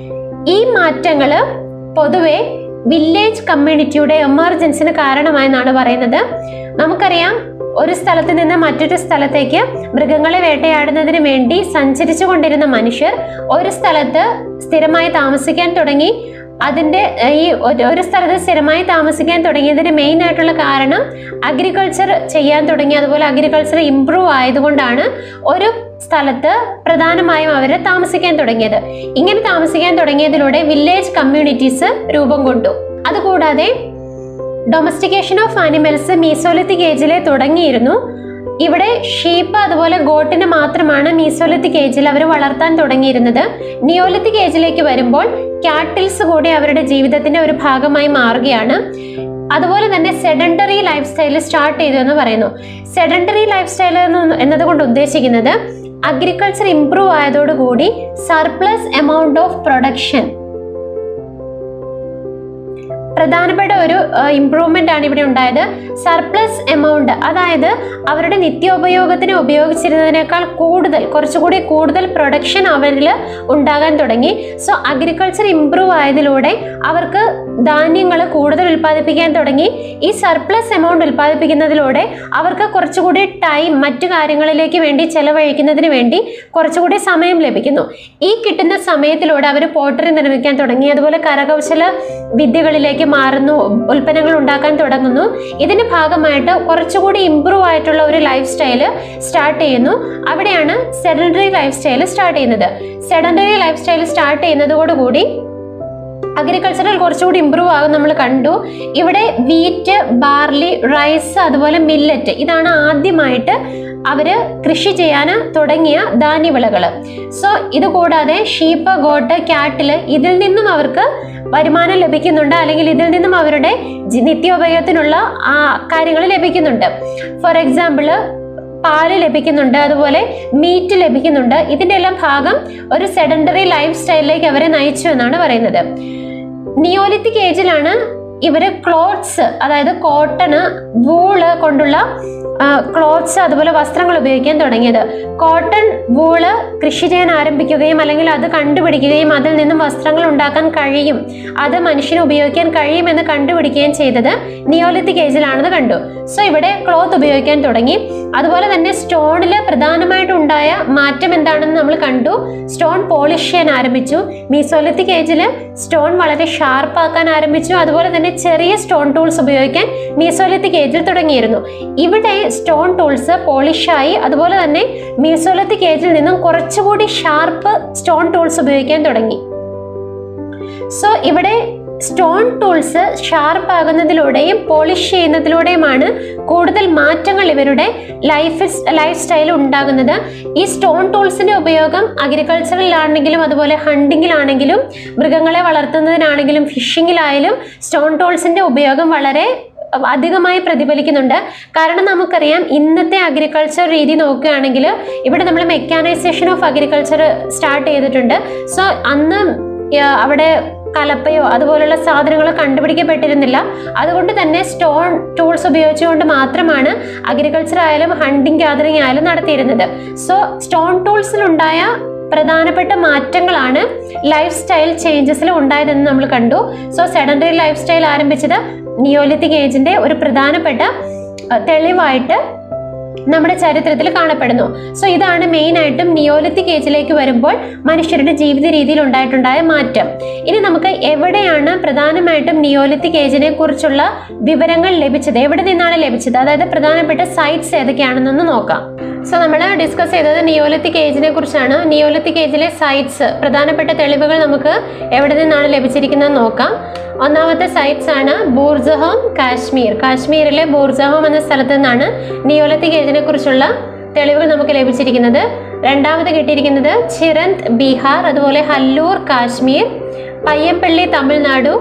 ഈ മാറ്റങ്ങൾ പൊതുവെ വില്ലേജ് കമ്മ്യൂണിറ്റിയുടെ എമർജൻസിന് കാരണമായെന്നാണ് പറയുന്നത് നമുക്കറിയാം ഒരു സ്ഥലത്ത് നിന്ന് മറ്റൊരു സ്ഥലത്തേക്ക് മൃഗങ്ങളെ വേട്ടയാടുന്നതിന് വേണ്ടി സഞ്ചരിച്ചു കൊണ്ടിരുന്ന മനുഷ്യർ ഒരു സ്ഥലത്ത് സ്ഥിരമായി താമസിക്കാൻ തുടങ്ങി അതിൻ്റെ ഏർ, ഈ ഒരു- ഒരു സ്ഥലത്ത് സ്ഥിരമായി താമസിക്കാൻ തുടങ്ങിയതിന് മെയിൻ ആയിട്ടുള്ള കാരണം അഗ്രികൾച്ചർ ചെയ്യാൻ തുടങ്ങി അതുപോലെ അഗ്രികൾച്ചർ ഇംപ്രൂവ് ആയതുകൊണ്ടാണ് ഒരു സ്ഥലത്ത് പ്രധാനമായും അവർ താമസിക്കാൻ തുടങ്ങിയത് ഇങ്ങനെ താമസിക്കാൻ തുടങ്ങിയതിലൂടെ വില്ലേജ് കമ്മ്യൂണിറ്റീസ് രൂപം കൊണ്ടു അതുകൂടാതെ ഡൊമസ്റ്റിക്കേഷൻ ഓഫ് ആനിമൽസ് മീസോലിത്തിക് ഏജിലെ തുടങ്ങിയിരുന്നു ഇവിടെ ഷീപ്പ് അതുപോലെ ഗോട്ടിനെ മാത്രമാണ് മീസോലിത്തിക് ഏജിൽ അവർ വളർത്താൻ തുടങ്ങിയിരുന്നത് നിയോലിത്തിക് ഏജിലേക്ക് വരുമ്പോൾ കാറ്റിൽസ് കൂടി അവരുടെ ജീവിതത്തിന്റെ ഒരു ഭാഗമായി മാറുകയാണ് അതുപോലെ തന്നെ സെഡൻഡറി ലൈഫ് സ്റ്റൈൽ സ്റ്റാർട്ട് ചെയ്തു എന്ന് പറയുന്നു സെഡൻഡറി ലൈഫ് സ്റ്റൈൽ എന്നതുകൊണ്ട് ഉദ്ദേശിക്കുന്നത് അഗ്രികൾച്ചർ ഇംപ്രൂവ് ആയതോടുകൂടി സർപ്ലസ് എമൗണ്ട് ഓഫ് പ്രൊഡക്ഷൻ പ്രധാനപ്പെട്ട ഒരു ഇംപ്രൂവ്മെന്റ് ആണ് ഇവിടെ ഉണ്ടായത് സർപ്ലസ് എമൗണ്ട് അതായത് അവരുടെ നിത്യോപയോഗത്തിന് ഉപയോഗിച്ചിരുന്നതിനേക്കാൾ കൂടുതൽ കുറച്ചുകൂടി കൂടുതൽ പ്രൊഡക്ഷൻ അവരിൽ ഉണ്ടാകാൻ തുടങ്ങി സോ അഗ്രികൾച്ചർ ഇംപ്രൂവ് ആയതിലൂടെ അവർക്ക് ധാന്യങ്ങൾ കൂടുതൽ ഉൽപ്പാദിപ്പിക്കാൻ തുടങ്ങി ഈ സർപ്ലസ് എമൗണ്ട് ഉൽപ്പാദിപ്പിക്കുന്നതിലൂടെ അവർക്ക് കുറച്ചുകൂടി ടൈം മറ്റു കാര്യങ്ങളിലേക്ക് വേണ്ടി ചെലവഴിക്കുന്നതിന് വേണ്ടി കുറച്ചുകൂടി സമയം ലഭിക്കുന്നു ഈ കിട്ടുന്ന സമയത്തിലൂടെ അവർ പോട്ടറി നിർമ്മിക്കാൻ തുടങ്ങി അതുപോലെ കരകൗശല വിദ്യകളിലേക്ക് മാറുന്നു ഉൽപ്പന്നങ്ങൾ ഉണ്ടാക്കാൻ തുടങ്ങുന്നു ഇതിന്റെ ഭാഗമായിട്ട് കുറച്ചുകൂടി ഇമ്പ്രൂവ് ആയിട്ടുള്ള ഒരു ലൈഫ് സ്റ്റൈല് സ്റ്റാർട്ട് ചെയ്യുന്നു അവിടെയാണ് സെഡൻഡറി ലൈഫ് സ്റ്റൈൽ സ്റ്റാർട്ട് ചെയ്യുന്നത് സെഡൻഡറി ലൈഫ് സ്റ്റൈൽ സ്റ്റാർട്ട് ചെയ്യുന്നതോടുകൂടി അഗ്രികൾച്ചറിൽ കുറച്ചുകൂടി ഇമ്പ്രൂവ് ആകും നമ്മൾ കണ്ടു ഇവിടെ വീറ്റ് ബാർലി റൈസ് അതുപോലെ മില്ലറ്റ് ഇതാണ് ആദ്യമായിട്ട് അവര് കൃഷി ചെയ്യാൻ തുടങ്ങിയ ധാന്യവിളകൾ സോ ഇത് കൂടാതെ ഷീപ്പ് ഗോട്ട് ക്യാറ്റില് ഇതിൽ നിന്നും അവർക്ക് വരുമാനം ലഭിക്കുന്നുണ്ട് അല്ലെങ്കിൽ ഇതിൽ നിന്നും അവരുടെ ജി- നിത്യോപയോഗത്തിനുള്ള ആ കാര്യങ്ങൾ ലഭിക്കുന്നുണ്ട് ഫോർ എക്സാമ്പിള് പാല് ലഭിക്കുന്നുണ്ട് അതുപോലെ മീറ്റ് ലഭിക്കുന്നുണ്ട് ഇതിന്റെ എല്ലാം ഭാഗം ഒരു സെഡൻഡറി ലൈഫ് സ്റ്റൈലിലേക്ക് അവരെ നയിച്ചു എന്നാണ് പറയുന്നത് നിയോലിത്തിക് ഏജിലാണ് ഇവര് ക്ലോത്ത്സ് അതായത് കോട്ടണ് വൂള് കൊണ്ടുള്ള ക്ലോത്ത്സ് അതുപോലെ വസ്ത്രങ്ങൾ ഉപയോഗിക്കാൻ തുടങ്ങിയത് കോട്ടൺ വൂള് കൃഷി ചെയ്യാൻ ആരംഭിക്കുകയും അല്ലെങ്കിൽ അത് കണ്ടുപിടിക്കുകയും അതിൽ നിന്നും വസ്ത്രങ്ങൾ ഉണ്ടാക്കാൻ കഴിയും അത് മനുഷ്യന് ഉപയോഗിക്കാൻ കഴിയുമെന്ന് കണ്ടുപിടിക്കുകയും ചെയ്തത് നിയോലിത്തിക് ഏജിലാണെന്ന് കണ്ടു സോ ഇവിടെ ക്ലോത്ത് ഉപയോഗിക്കാൻ തുടങ്ങി അതുപോലെ തന്നെ സ്റ്റോണിൽ പ്രധാനമായിട്ട് ഉണ്ടായ മാറ്റം എന്താണെന്ന് നമ്മൾ കണ്ടു സ്റ്റോൺ പോളിഷ് ചെയ്യാൻ ആരംഭിച്ചു മീസോലിത്തിക് ഏജിൽ സ്റ്റോൺ വളരെ ഷാർപ്പ് ആക്കാൻ ആരംഭിച്ചു അതുപോലെ തന്നെ ചെറിയ സ്റ്റോൺ ടൂൾസ് ഉപയോഗിക്കാൻ മീസോലിത്തിക് ഏജിൽ തുടങ്ങിയിരുന്നു ഇവിടെ സ്റ്റോൺ ടൂൾസ് പോളിഷായി അതുപോലെ തന്നെ മീസോലിത്തിക് ഏജിൽ നിന്നും കുറച്ചുകൂടി ഷാർപ്പ് സ്റ്റോൺ ടൂൾസ് ഉപയോഗിക്കാൻ തുടങ്ങി സോ ഇവിടെ സ്റ്റോൺ ടൂൾസ് ഷാർപ്പ് ആകുന്നതിലൂടെയും പോളിഷ് ചെയ്യുന്നതിലൂടെയുമാണ് കൂടുതൽ മാറ്റങ്ങൾ ഇവരുടെ ലൈഫ് ലൈഫ് സ്റ്റൈൽ ഉണ്ടാകുന്നത് ഈ സ്റ്റോൺ ടൂൾസിന്റെ ഉപയോഗം അഗ്രികൾച്ചറിലാണെങ്കിലും അതുപോലെ ഹണ്ടിങ്ങിലാണെങ്കിലും മൃഗങ്ങളെ വളർത്തുന്നതിനാണെങ്കിലും ഫിഷിങ്ങിലായാലും സ്റ്റോൺ ടൂൾസിന്റെ ഉപയോഗം വളരെ അധികമായി പ്രതിഫലിക്കുന്നുണ്ട് കാരണം നമുക്കറിയാം ഇന്നത്തെ അഗ്രികൾച്ചർ രീതി നോക്കുകയാണെങ്കിൽ ഇവിടെ നമ്മൾ മെക്കാനൈസേഷൻ ഓഫ് അഗ്രികൾച്ചർ സ്റ്റാർട്ട് ചെയ്തിട്ടുണ്ട് സോ അന്ന് യ- അവിടെ കലപ്പയോ അതുപോലുള്ള സാധനങ്ങൾ കണ്ടുപിടിക്കപ്പെട്ടിരുന്നില്ല അതുകൊണ്ട് തന്നെ സ്റ്റോൺ ടൂൾസ് ഉപയോഗിച്ചുകൊണ്ട് മാത്രമാണ് അഗ്രികൾച്ചർ ആയാലും ഹണ്ടിങ് ഗ്യാതറിംഗ് ആയാലും നടത്തിയിരുന്നത് സോ സ്റ്റോൺ ടൂൾസിലുണ്ടായ പ്രധാനപ്പെട്ട മാറ്റങ്ങളാണ് ലൈഫ് സ്റ്റൈൽ ചേഞ്ചസിൽ ഉണ്ടായതെന്ന് നമ്മൾ കണ്ടു സോ സെഡൻഡറി ലൈഫ് സ്റ്റൈൽ ആരംഭിച്ചത് നിയോലിത്തിക് ഏജിന്റെ ഒരു പ്രധാനപ്പെട്ട അഹ്, തെളിവായിട്ട് നമ്മുടെ ചരിത്രത്തിൽ കാണപ്പെടുന്നു സോ ഇതാണ് മെയിൻ ആയിട്ടും നിയോലിത്തിക് ഏജിലേക്ക് വരുമ്പോൾ മനുഷ്യരുടെ ജീവിത രീതിയിൽ ഉണ്ടായിട്ടുണ്ടായ മാറ്റം ഇനി നമുക്ക് എവിടെയാണ് പ്രധാനമായിട്ടും നിയോലിത്തിക് ഏജിനെ കുറിച്ചുള്ള വിവരങ്ങൾ ലഭിച്ചത് എവിടെ നിന്നാണ് ലഭിച്ചത് അതായത് പ്രധാനപ്പെട്ട സൈറ്റ്സ് ഏതൊക്കെയാണെന്നൊന്ന് നോക്കാം സോ നമ്മൾ ഡിസ്കസ് ചെയ്തത് നിയോലിത്തിക് ഏജിനെ കുറിച്ചാണ് നിയോലിത്തിക് ഏജിലെ സൈറ്റ്സ് പ്രധാനപ്പെട്ട തെളിവുകൾ നമുക്ക് എവിടെ നിന്നാണ് ലഭിച്ചിരിക്കുന്നത് നോക്കാം ഒന്നാമത്തെ സൈറ്റ്സ് ആണ് ബൂർജഹോം കാശ്മീർ കാശ്മീരിലെ ബൂർജഹോം എന്ന സ്ഥലത്ത് നിന്നാണ് നിയോലിത്തിക് ഏജിനെ കുറിച്ചുള്ള തെളിവുകൾ നമുക്ക് ലഭിച്ചിരിക്കുന്നത് രണ്ടാമത് കിട്ടിയിരിക്കുന്നത് ചിറന്ത് ബീഹാർ അതുപോലെ ഹല്ലൂർ Kashmir Payyappilly Tamil Nadu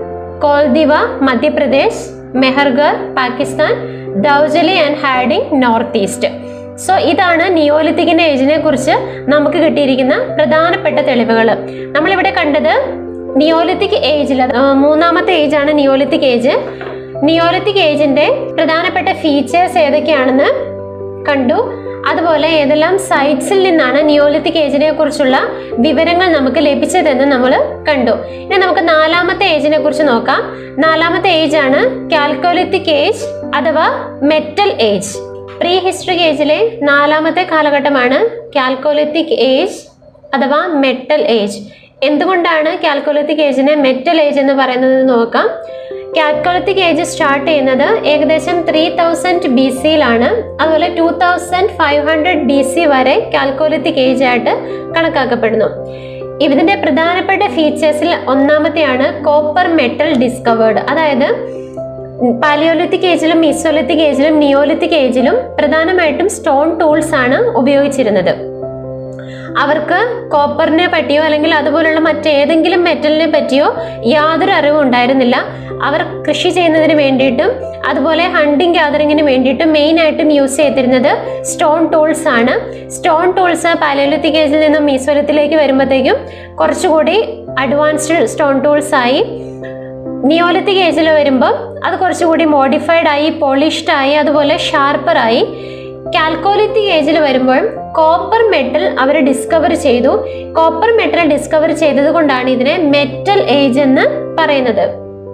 കോൽദിവ Madhya Pradesh മെഹർഗർ Pakistan ദൗജലി and ഹാഡിംഗ് north east so ഇതാണ് നിയോലിത്തിക്കിന്റെ ഏജിനെ കുറിച്ച് നമുക്ക് കിട്ടിയിരിക്കുന്ന പ്രധാനപ്പെട്ട തെളിവുകൾ നമ്മളിവിടെ കണ്ടത് നിയോലിത്തിക് ഏജിൽ മൂന്നാമത്തെ ഏജ് ആണ് നിയോലിത്തിക് ഏജ് നിയോലിത്തിക് ഏജിന്റെ പ്രധാനപ്പെട്ട ഫീച്ചേഴ്സ് ഏതൊക്കെയാണെന്ന് കണ്ടു അതുപോലെ ഏതെല്ലാം സൈറ്റ്സിൽ നിന്നാണ് നിയോലിത്തിക് ഏജിനെ കുറിച്ചുള്ള വിവരങ്ങൾ നമുക്ക് ലഭിച്ചതെന്ന് നമ്മൾ കണ്ടു ഇനി നമുക്ക് നാലാമത്തെ ഏജിനെ കുറിച്ച് നോക്കാം നാലാമത്തെ ഏജ് ആണ് കാൽക്കോലിത്തിക് ഏജ് അഥവാ മെറ്റൽ ഏജ് പ്രീ ഹിസ്റ്ററിക് ഏജിലെ നാലാമത്തെ കാലഘട്ടമാണ് കാൽക്കോലിത്തിക് ഏജ് അഥവാ മെറ്റൽ ഏജ് എന്തുകൊണ്ടാണ് കാൽക്കോലിത്തിക് ഏജിനെ മെറ്റൽ ഏജ് എന്ന് പറയുന്നത് എന്ന് നോക്കാം കാൽക്കോലിത്തിക് ഏജ് സ്റ്റാർട്ട് ചെയ്യുന്നത് ഏകദേശം ത്രീ തൗസൻഡ് ബി സിയിലാണ് അതുപോലെ two thousand five hundred B C വരെ കാൽക്കോലിത്തിക് ഏജ് ആയിട്ട് കണക്കാക്കപ്പെടുന്നു ഇതിന്റെ പ്രധാനപ്പെട്ട ഫീച്ചേഴ്സിൽ ഒന്നാമത്തെയാണ് കോപ്പർ മെറ്റൽ ഡിസ്കവേർഡ് അതായത് പാലിയോലിത്തിക് ഏജിലും മീസോലിത്തിക് ഏജിലും നിയോലിത്തിക് ഏജിലും പ്രധാനമായിട്ടും സ്റ്റോൺ ടൂൾസ് ആണ് ഉപയോഗിച്ചിരുന്നത് അവർക്ക് കോപ്പറിനെ പറ്റിയോ അല്ലെങ്കിൽ അതുപോലുള്ള മറ്റേതെങ്കിലും മെറ്റലിനെ പറ്റിയോ യാതൊരു അറിവും ഉണ്ടായിരുന്നില്ല അവർ കൃഷി ചെയ്യുന്നതിന് വേണ്ടിയിട്ടും അതുപോലെ ഹണ്ടിങ് ഗ്യാതറിങ്ങിന് വേണ്ടിയിട്ടും മെയിൻ ആയിട്ടും യൂസ് ചെയ്തിരുന്നത് സ്റ്റോൺ ടൂൾസ് ആണ് സ്റ്റോൺ ടൂൾസ് പാലിയോലിത്തിക് ഏജിൽ നിന്നും മീസോലത്തിലേക്ക് വരുമ്പോഴത്തേക്കും കുറച്ചുകൂടി അഡ്വാൻസ്ഡ് സ്റ്റോൺ ടൂൾസ് ആയി നിയോലിത്തിക് ഏജിൽ വരുമ്പോൾ അത് കുറച്ചുകൂടി മോഡിഫൈഡ് ആയി പോളിഷ്ഡ് ആയി അതുപോലെ ഷാർപ്പർ ആയി കാൽക്കോലിത്തിക് ഏജിൽ വരുമ്പോൾ കോപ്പർ മെറ്റൽ അവർ ഡിസ്കവർ ചെയ്തു കോപ്പർ മെറ്റൽ ഡിസ്കവർ ചെയ്തത് കൊണ്ടാണ് ഇതിനെ മെറ്റൽ ഏജ് എന്ന് പറയുന്നത്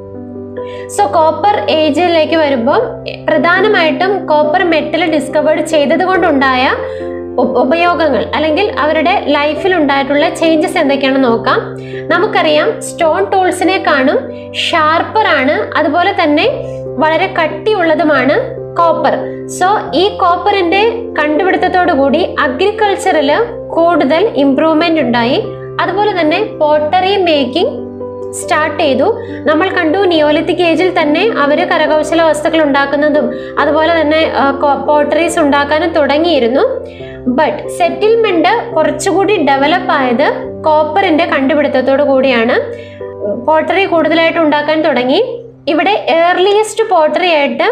സോ കോപ്പർ ഏജിലേക്ക് വരുമ്പോൾ പ്രധാനമായിട്ടും കോപ്പർ മെറ്റൽ ഡിസ്കവേർഡ് ചെയ്തത് കൊണ്ടുണ്ടായ ഉ- ഉപയോഗങ്ങൾ അല്ലെങ്കിൽ അവരുടെ ലൈഫിൽ ഉണ്ടായിട്ടുള്ള ചേഞ്ചസ് എന്തൊക്കെയാണെന്ന് നോക്കാം നമുക്കറിയാം സ്റ്റോൺ ടൂൾസിനെ കാണും ഷാർപ്പർ ആണ് അതുപോലെ തന്നെ വളരെ കട്ടിയുള്ളതുമാണ് കോപ്പർ സോ ഈ കോപ്പറിന്റെ കണ്ടുപിടുത്തത്തോടു കൂടി അഗ്രികൾച്ചറിൽ കൂടുതൽ ഇംപ്രൂവ്മെന്റ് ഉണ്ടായി അതുപോലെ തന്നെ പോട്ടറി മേക്കിംഗ് സ്റ്റാർട്ട് ചെയ്തു നമ്മൾ കണ്ടു നിയോലിത്തിക് ഏജിൽ തന്നെ അവർ കരകൗശല വസ്തുക്കൾ ഉണ്ടാക്കുന്നതും അതുപോലെ തന്നെ പോട്ടറീസ് ഉണ്ടാക്കാനും തുടങ്ങിയിരുന്നു ബട്ട് സെറ്റിൽമെന്റ് കുറച്ചുകൂടി ഡെവലപ്പ് ആയത് കോപ്പറിന്റെ കണ്ടുപിടുത്തത്തോടു കൂടിയാണ് പോട്ടറി കൂടുതലായിട്ട് ഉണ്ടാക്കാൻ തുടങ്ങി ഇവിടെ ഏർലിയസ്റ്റ് പോട്ടറി ആയിട്ട്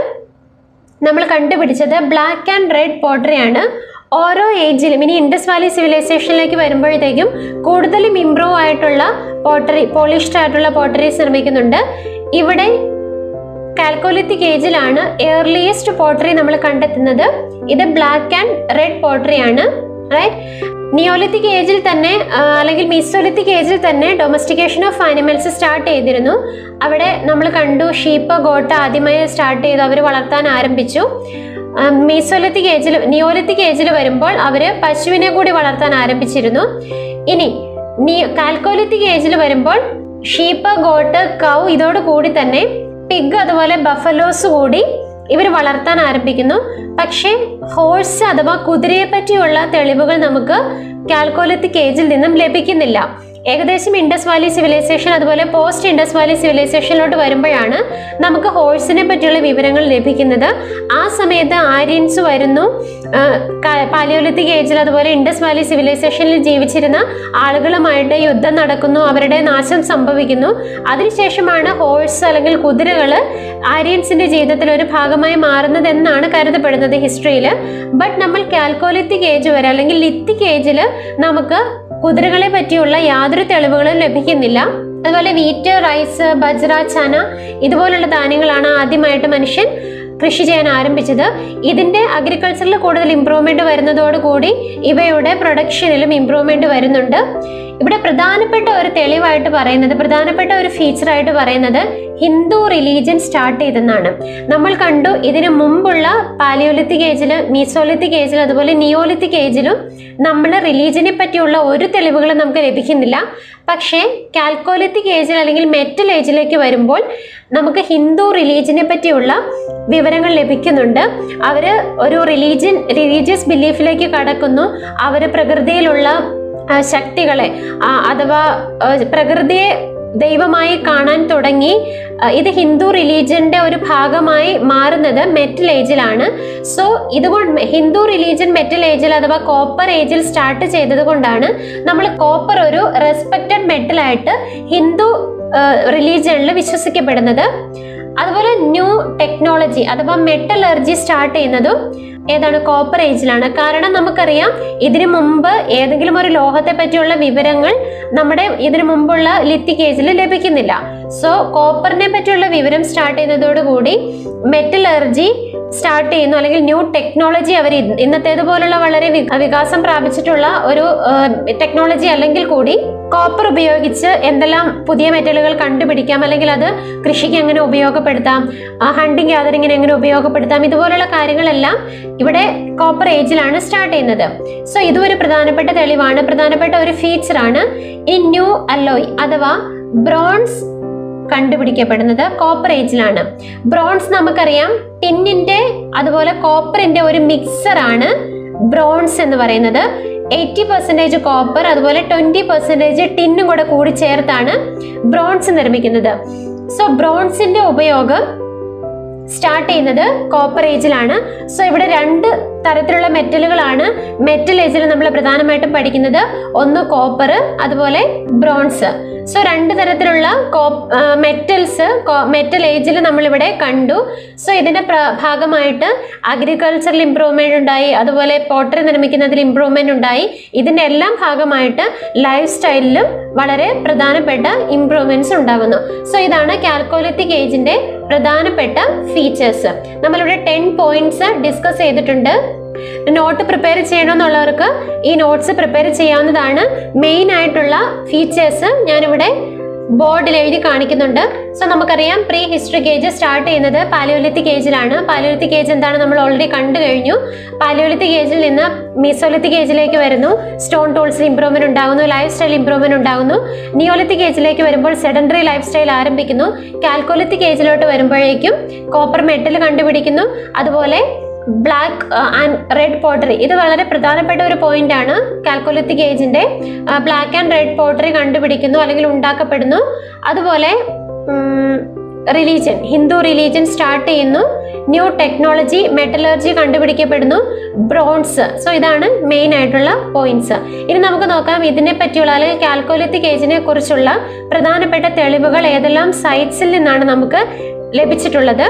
നമ്മൾ കണ്ടുപിടിച്ചത് ബ്ലാക്ക് ആൻഡ് റെഡ് പോട്ടറി ആണ് ഓരോ ഏജിലും ഇനി ഇൻഡസ് വാലി സിവിലൈസേഷനിലേക്ക് വരുമ്പോഴത്തേക്കും കൂടുതലും ഇംപ്രൂവ് ആയിട്ടുള്ള പോട്ടറി പോളിഷ്ഡ് ആയിട്ടുള്ള പോട്ടറീസ് നിർമ്മിക്കുന്നുണ്ട് ഇവിടെ കാൽക്കോലിത്തിക് ഏജിലാണ് ഏർലിയസ്റ്റ് പോട്ടറി നമ്മൾ കണ്ടെത്തുന്നത് ഇത് ബ്ലാക്ക് ആൻഡ് റെഡ് പോട്ടറി ആണ് റൈറ്റ് നിയോലിത്തിക് ഏജിൽ തന്നെ ആ, അല്ലെങ്കിൽ മീസോലിത്തിക് ഏജിൽ തന്നെ ഡൊമസ്റ്റിക്കേഷൻ ഓഫ് ആനിമൽസ് സ്റ്റാർട്ട് ചെയ്തിരുന്നു അവിടെ നമ്മൾ കണ്ടു ഷീപ്പ് ഗോട്ട ആദ്യമായി സ്റ്റാർട്ട് ചെയ്തു അവർ വളർത്താൻ ആരംഭിച്ചു മീസോലിത്തിക് ഏജിൽ നിയോലിത്തിക് ഏജിൽ വരുമ്പോൾ അവർ പശുവിനെ കൂടി വളർത്താൻ ആരംഭിച്ചിരുന്നു ഇനി നീ കാൽക്കോലിത്തിക് ഏജിൽ വരുമ്പോൾ ഷീപ്പ് ഗോട്ട് കൗ ഇതോട് കൂടി തന്നെ പിഗ് അതുപോലെ ബഫലോസ് കൂടി ഇവർ വളർത്താൻ ആരംഭിക്കുന്നു പക്ഷേ ഹോഴ്സ് അഥവാ കുതിരയെ പറ്റിയുള്ള തെളിവുകൾ നമുക്ക് കാൽക്കോലിത്തിക് ഏജിൽ നിന്നും ലഭിക്കുന്നില്ല ഏകദേശം ഇൻഡസ് വാലി സിവിലൈസേഷൻ അതുപോലെ പോസ്റ്റ് ഇൻഡസ് വാലി സിവിലൈസേഷനിലോട്ട് വരുമ്പോഴാണ് നമുക്ക് ഹോഴ്സിനെ പറ്റിയുള്ള വിവരങ്ങൾ ലഭിക്കുന്നത് ആ സമയത്ത് ആര്യൻസ് വരുന്നു പാലിയോലിത്തിക് ഏജിൽ അതുപോലെ ഇൻഡസ് വാലി സിവിലൈസേഷനിൽ ജീവിച്ചിരുന്ന ആളുകളുമായിട്ട് യുദ്ധം നടക്കുന്നു അവരുടെ നാശം സംഭവിക്കുന്നു അതിനുശേഷമാണ് ഹോഴ്സ് അല്ലെങ്കിൽ കുതിരകൾ ആര്യൻസിന്റെ ജീവിതത്തിൽ ഒരു ഭാഗമായി മാറുന്നത് എന്നാണ് കരുതപ്പെടുന്നത് ഹിസ്റ്ററിയിൽ ബട്ട് നമ്മൾ കാൽക്കോലിത്തിക് ഏജ് വരെ അല്ലെങ്കിൽ ലിത്തിക് ഏജിൽ നമുക്ക് കുതിരകളെ പറ്റിയുള്ള യാതൊരു തെളിവുകളും ലഭിക്കുന്നില്ല അതുപോലെ വീറ്റ് റൈസ് ബജ്ര ചന ഇതുപോലുള്ള ധാന്യങ്ങളാണ് ആദ്യമായിട്ട് മനുഷ്യൻ കൃഷി ചെയ്യാൻ ആരംഭിച്ചത് ഇതിന്റെ അഗ്രികൾച്ചറിൽ കൂടുതൽ ഇമ്പ്രൂവ്മെന്റ് വരുന്നതോടുകൂടി ഇവയുടെ പ്രൊഡക്ഷനിലും ഇമ്പ്രൂവ്മെന്റ് വരുന്നുണ്ട് ഇവിടെ പ്രധാനപ്പെട്ട ഒരു തെളിവായിട്ട് പറയുന്നത് പ്രധാനപ്പെട്ട ഒരു ഫീച്ചറായിട്ട് പറയുന്നത് ഹിന്ദു റിലീജിയൻ സ്റ്റാർട്ട് ചെയ്തെന്നാണ് നമ്മൾ കണ്ടു ഇതിന് മുമ്പുള്ള പാലിയോലിത്തിക് ഏജിൽ മീസോലിത്തിക് ഏജിൽ അതുപോലെ നിയോലിത്തിക് ഏജിലും നമ്മൾ റിലീജിയനെ പറ്റിയുള്ള ഒരു തെളിവുകളും നമുക്ക് ലഭിക്കുന്നില്ല പക്ഷേ കാൽക്കോലിത്തിക് ഏജിൽ അല്ലെങ്കിൽ മെറ്റൽ ഏജിലേക്ക് വരുമ്പോൾ നമുക്ക് ഹിന്ദു റിലീജിയനെ പറ്റിയുള്ള വിവരങ്ങൾ ലഭിക്കുന്നുണ്ട് അവർ ഒരു റിലീജിയൻ റിലീജിയസ് ബിലീഫിലേക്ക് കടക്കുന്നു അവർ പ്രകൃതിയിലുള്ള ആ, ശക്തികളെ ആ, അഥവാ ആ, പ്രകൃതിയെ ദൈവമായി കാണാൻ തുടങ്ങി ആ, ഇത് ഹിന്ദു റിലീജിയന്റെ ഒരു ഭാഗമായി മാറുന്നത് മെറ്റൽ ഏജിലാണ് സോ ഇതുകൊണ്ട് ഹിന്ദു റിലീജിയൻ മെറ്റൽ ഏജിൽ അഥവാ കോപ്പർ ഏജിൽ സ്റ്റാർട്ട് ചെയ്തത് കൊണ്ടാണ് നമ്മൾ കോപ്പർ ഒരു റെസ്പെക്റ്റഡ് മെറ്റൽ ആയിട്ട് ഹിന്ദു റിലീജിയനിൽ വിശ്വസിക്കപ്പെടുന്നത് അതുപോലെ ന്യൂ ടെക്നോളജി അഥവാ മെറ്റലർജി സ്റ്റാർട്ട് ചെയ്യുന്നതും ഏതാണ് കോപ്പർ ഏജിലാണ് കാരണം നമുക്കറിയാം ഇതിനു മുമ്പ് ഏതെങ്കിലും ഒരു ലോഹത്തെ പറ്റിയുള്ള വിവരങ്ങൾ നമ്മുടെ ഇതിനു മുമ്പുള്ള ലിത്തിക് ഏജിൽ ലഭിക്കുന്നില്ല സോ കോപ്പറിനെ പറ്റിയുള്ള വിവരം സ്റ്റാർട്ട് ചെയ്യുന്നതോടുകൂടി മെറ്റലർജി സ്റ്റാർട്ട് ചെയ്യുന്നു അല്ലെങ്കിൽ ന്യൂ ടെക്നോളജി അവർ ഇന്നത്തേതുപോലുള്ള വളരെ വി- വികാസം പ്രാപിച്ചിട്ടുള്ള ഒരു ടെക്നോളജി അല്ലെങ്കിൽ കൂടി കോപ്പർ ഉപയോഗിച്ച് എന്തെല്ലാം പുതിയ മെറ്റലുകൾ കണ്ടുപിടിക്കാം അല്ലെങ്കിൽ അത് കൃഷിക്ക് എങ്ങനെ ഉപയോഗപ്പെടുത്താം ഹണ്ടിങ് ഗ്യാതറിങ്ങിന് എങ്ങനെ ഉപയോഗപ്പെടുത്താം ഇതുപോലുള്ള കാര്യങ്ങളെല്ലാം ഇവിടെ കോപ്പർ ഏജിലാണ് സ്റ്റാർട്ട് ചെയ്യുന്നത് സോ ഇതും ഒരു പ്രധാനപ്പെട്ട തെളിവാണ് പ്രധാനപ്പെട്ട ഒരു ഫീച്ചറാണ് ഈ ന്യൂ അലോയ് അഥവാ ബ്രോൺസ് കണ്ടുപിടിക്കപ്പെടുന്നത് കോപ്പർ ഏജിലാണ് ബ്രോൺസ് നമുക്കറിയാം ടിന്നിന്റെ അതുപോലെ കോപ്പറിന്റെ ഒരു മിക്സർ ആണ് ബ്രോൺസ് എന്ന് പറയുന്നത് എയ്റ്റി പെർസെൻറ്റേജ് കോപ്പർ അതുപോലെ ട്വന്റി പെർസെൻറ്റേജ് ടിന്നും കൂടെ കൂടി ചേർത്താണ് ബ്രോൺസ് നിർമ്മിക്കുന്നത് സോ ബ്രോൺസിന്റെ ഉപയോഗം സ്റ്റാർട്ട് ചെയ്യുന്നത് കോപ്പർ ഏജിലാണ് സോ ഇവിടെ രണ്ട് തരത്തിലുള്ള മെറ്റലുകളാണ് മെറ്റൽ ഏജിൽ നമ്മൾ പ്രധാനമായിട്ടും പഠിക്കുന്നത് ഒന്ന് കോപ്പർ അതുപോലെ ബ്രോൺസ് സോ രണ്ട് തരത്തിലുള്ള മെറ്റൽസ് മെറ്റൽ ഏജിൽ നമ്മളിവിടെ കണ്ടു സോ ഇതിന്റെ പ്ര- ഭാഗമായിട്ട് അഗ്രികൾച്ചറിൽ ഇംപ്രൂവ്മെന്റ് ഉണ്ടായി അതുപോലെ പോട്ടറി നിർമ്മിക്കുന്നതിൽ ഇംപ്രൂവ്മെന്റ് ഉണ്ടായി ഇതിന്റെ എല്ലാം ഭാഗമായിട്ട് ലൈഫ് സ്റ്റൈലിലും വളരെ പ്രധാനപ്പെട്ട ഇംപ്രൂവ്മെന്റ്സ് ഉണ്ടാകുന്നു സോ ഇതാണ് കാൽക്കോലിത്തിക് ഏജിന്റെ പ്രധാനപ്പെട്ട ഫീച്ചേഴ്സ് നമ്മളിവിടെ ടെൻ പോയിന്റ്സ് ഡിസ്കസ് ചെയ്തിട്ടുണ്ട് നോട്ട് പ്രിപ്പയർ ചെയ്യണമെന്നുള്ളവർക്ക് ഈ നോട്ട്സ് പ്രിപ്പയർ ചെയ്യാവുന്നതാണ് മെയിൻ ആയിട്ടുള്ള ഫീച്ചേഴ്സ് ഞാനിവിടെ ബോർഡിൽ എഴുതി കാണിക്കുന്നുണ്ട് സോ നമുക്കറിയാം പ്രീ ഹിസ്റ്ററിക് ഏജ് സ്റ്റാർട്ട് ചെയ്യുന്നത് പാലിയോലിത്തിക് ഏജിലാണ് പാലിയോലിത്തിക് ഏജ് എന്താണ് നമ്മൾ ഓൾറെഡി കണ്ടു കഴിഞ്ഞു പാലിയോലിത്തിക് ഏജിൽ നിന്ന് മീസോലിത്തിക് ഏജിലേക്ക് വരുന്നു സ്റ്റോൺ ടൂൾസിൽ ഇംപ്രൂവ്മെന്റ് ഉണ്ടാകുന്നു ലൈഫ് സ്റ്റൈൽ ഇംപ്രൂവ്മെന്റ് ഉണ്ടാകുന്നു നിയോലിത്തിക് ഏജിലേക്ക് വരുമ്പോൾ സെഡൻഡറി ലൈഫ് സ്റ്റൈൽ ആരംഭിക്കുന്നു കാൽക്കോലിത്തിക് ഏജിലോട്ട് വരുമ്പോഴേക്കും കോപ്പർ മെറ്റൽ കണ്ടുപിടിക്കുന്നു അതുപോലെ ബ്ലാക്ക് ആൻഡ് റെഡ് പോട്ടറി ഇത് വളരെ പ്രധാനപ്പെട്ട ഒരു പോയിന്റ് ആണ് കാൽക്കുലത്തിക് ഏജിന്റെ ബ്ലാക്ക് ആൻഡ് റെഡ് പോട്ടറി കണ്ടുപിടിക്കുന്നു അല്ലെങ്കിൽ ഉണ്ടാക്കപ്പെടുന്നു അതുപോലെ റിലീജിയൻ ഹിന്ദു റിലീജിയൻ സ്റ്റാർട്ട് ചെയ്യുന്നു ന്യൂ ടെക്നോളജി മെറ്റലർജി കണ്ടുപിടിക്കപ്പെടുന്നു ബ്രോൺസ് സോ ഇതാണ് മെയിൻ ആയിട്ടുള്ള പോയിന്റ്സ് ഇനി നമുക്ക് നോക്കാം ഇതിനെ പറ്റിയുള്ള അല്ലെങ്കിൽ കാൽക്കുലത്തിക് ഏജിനെ കുറിച്ചുള്ള പ്രധാനപ്പെട്ട തെളിവുകൾ ഏതെല്ലാം സൈറ്റ്സിൽ നിന്നാണ് നമുക്ക് ലഭിച്ചിട്ടുള്ളത്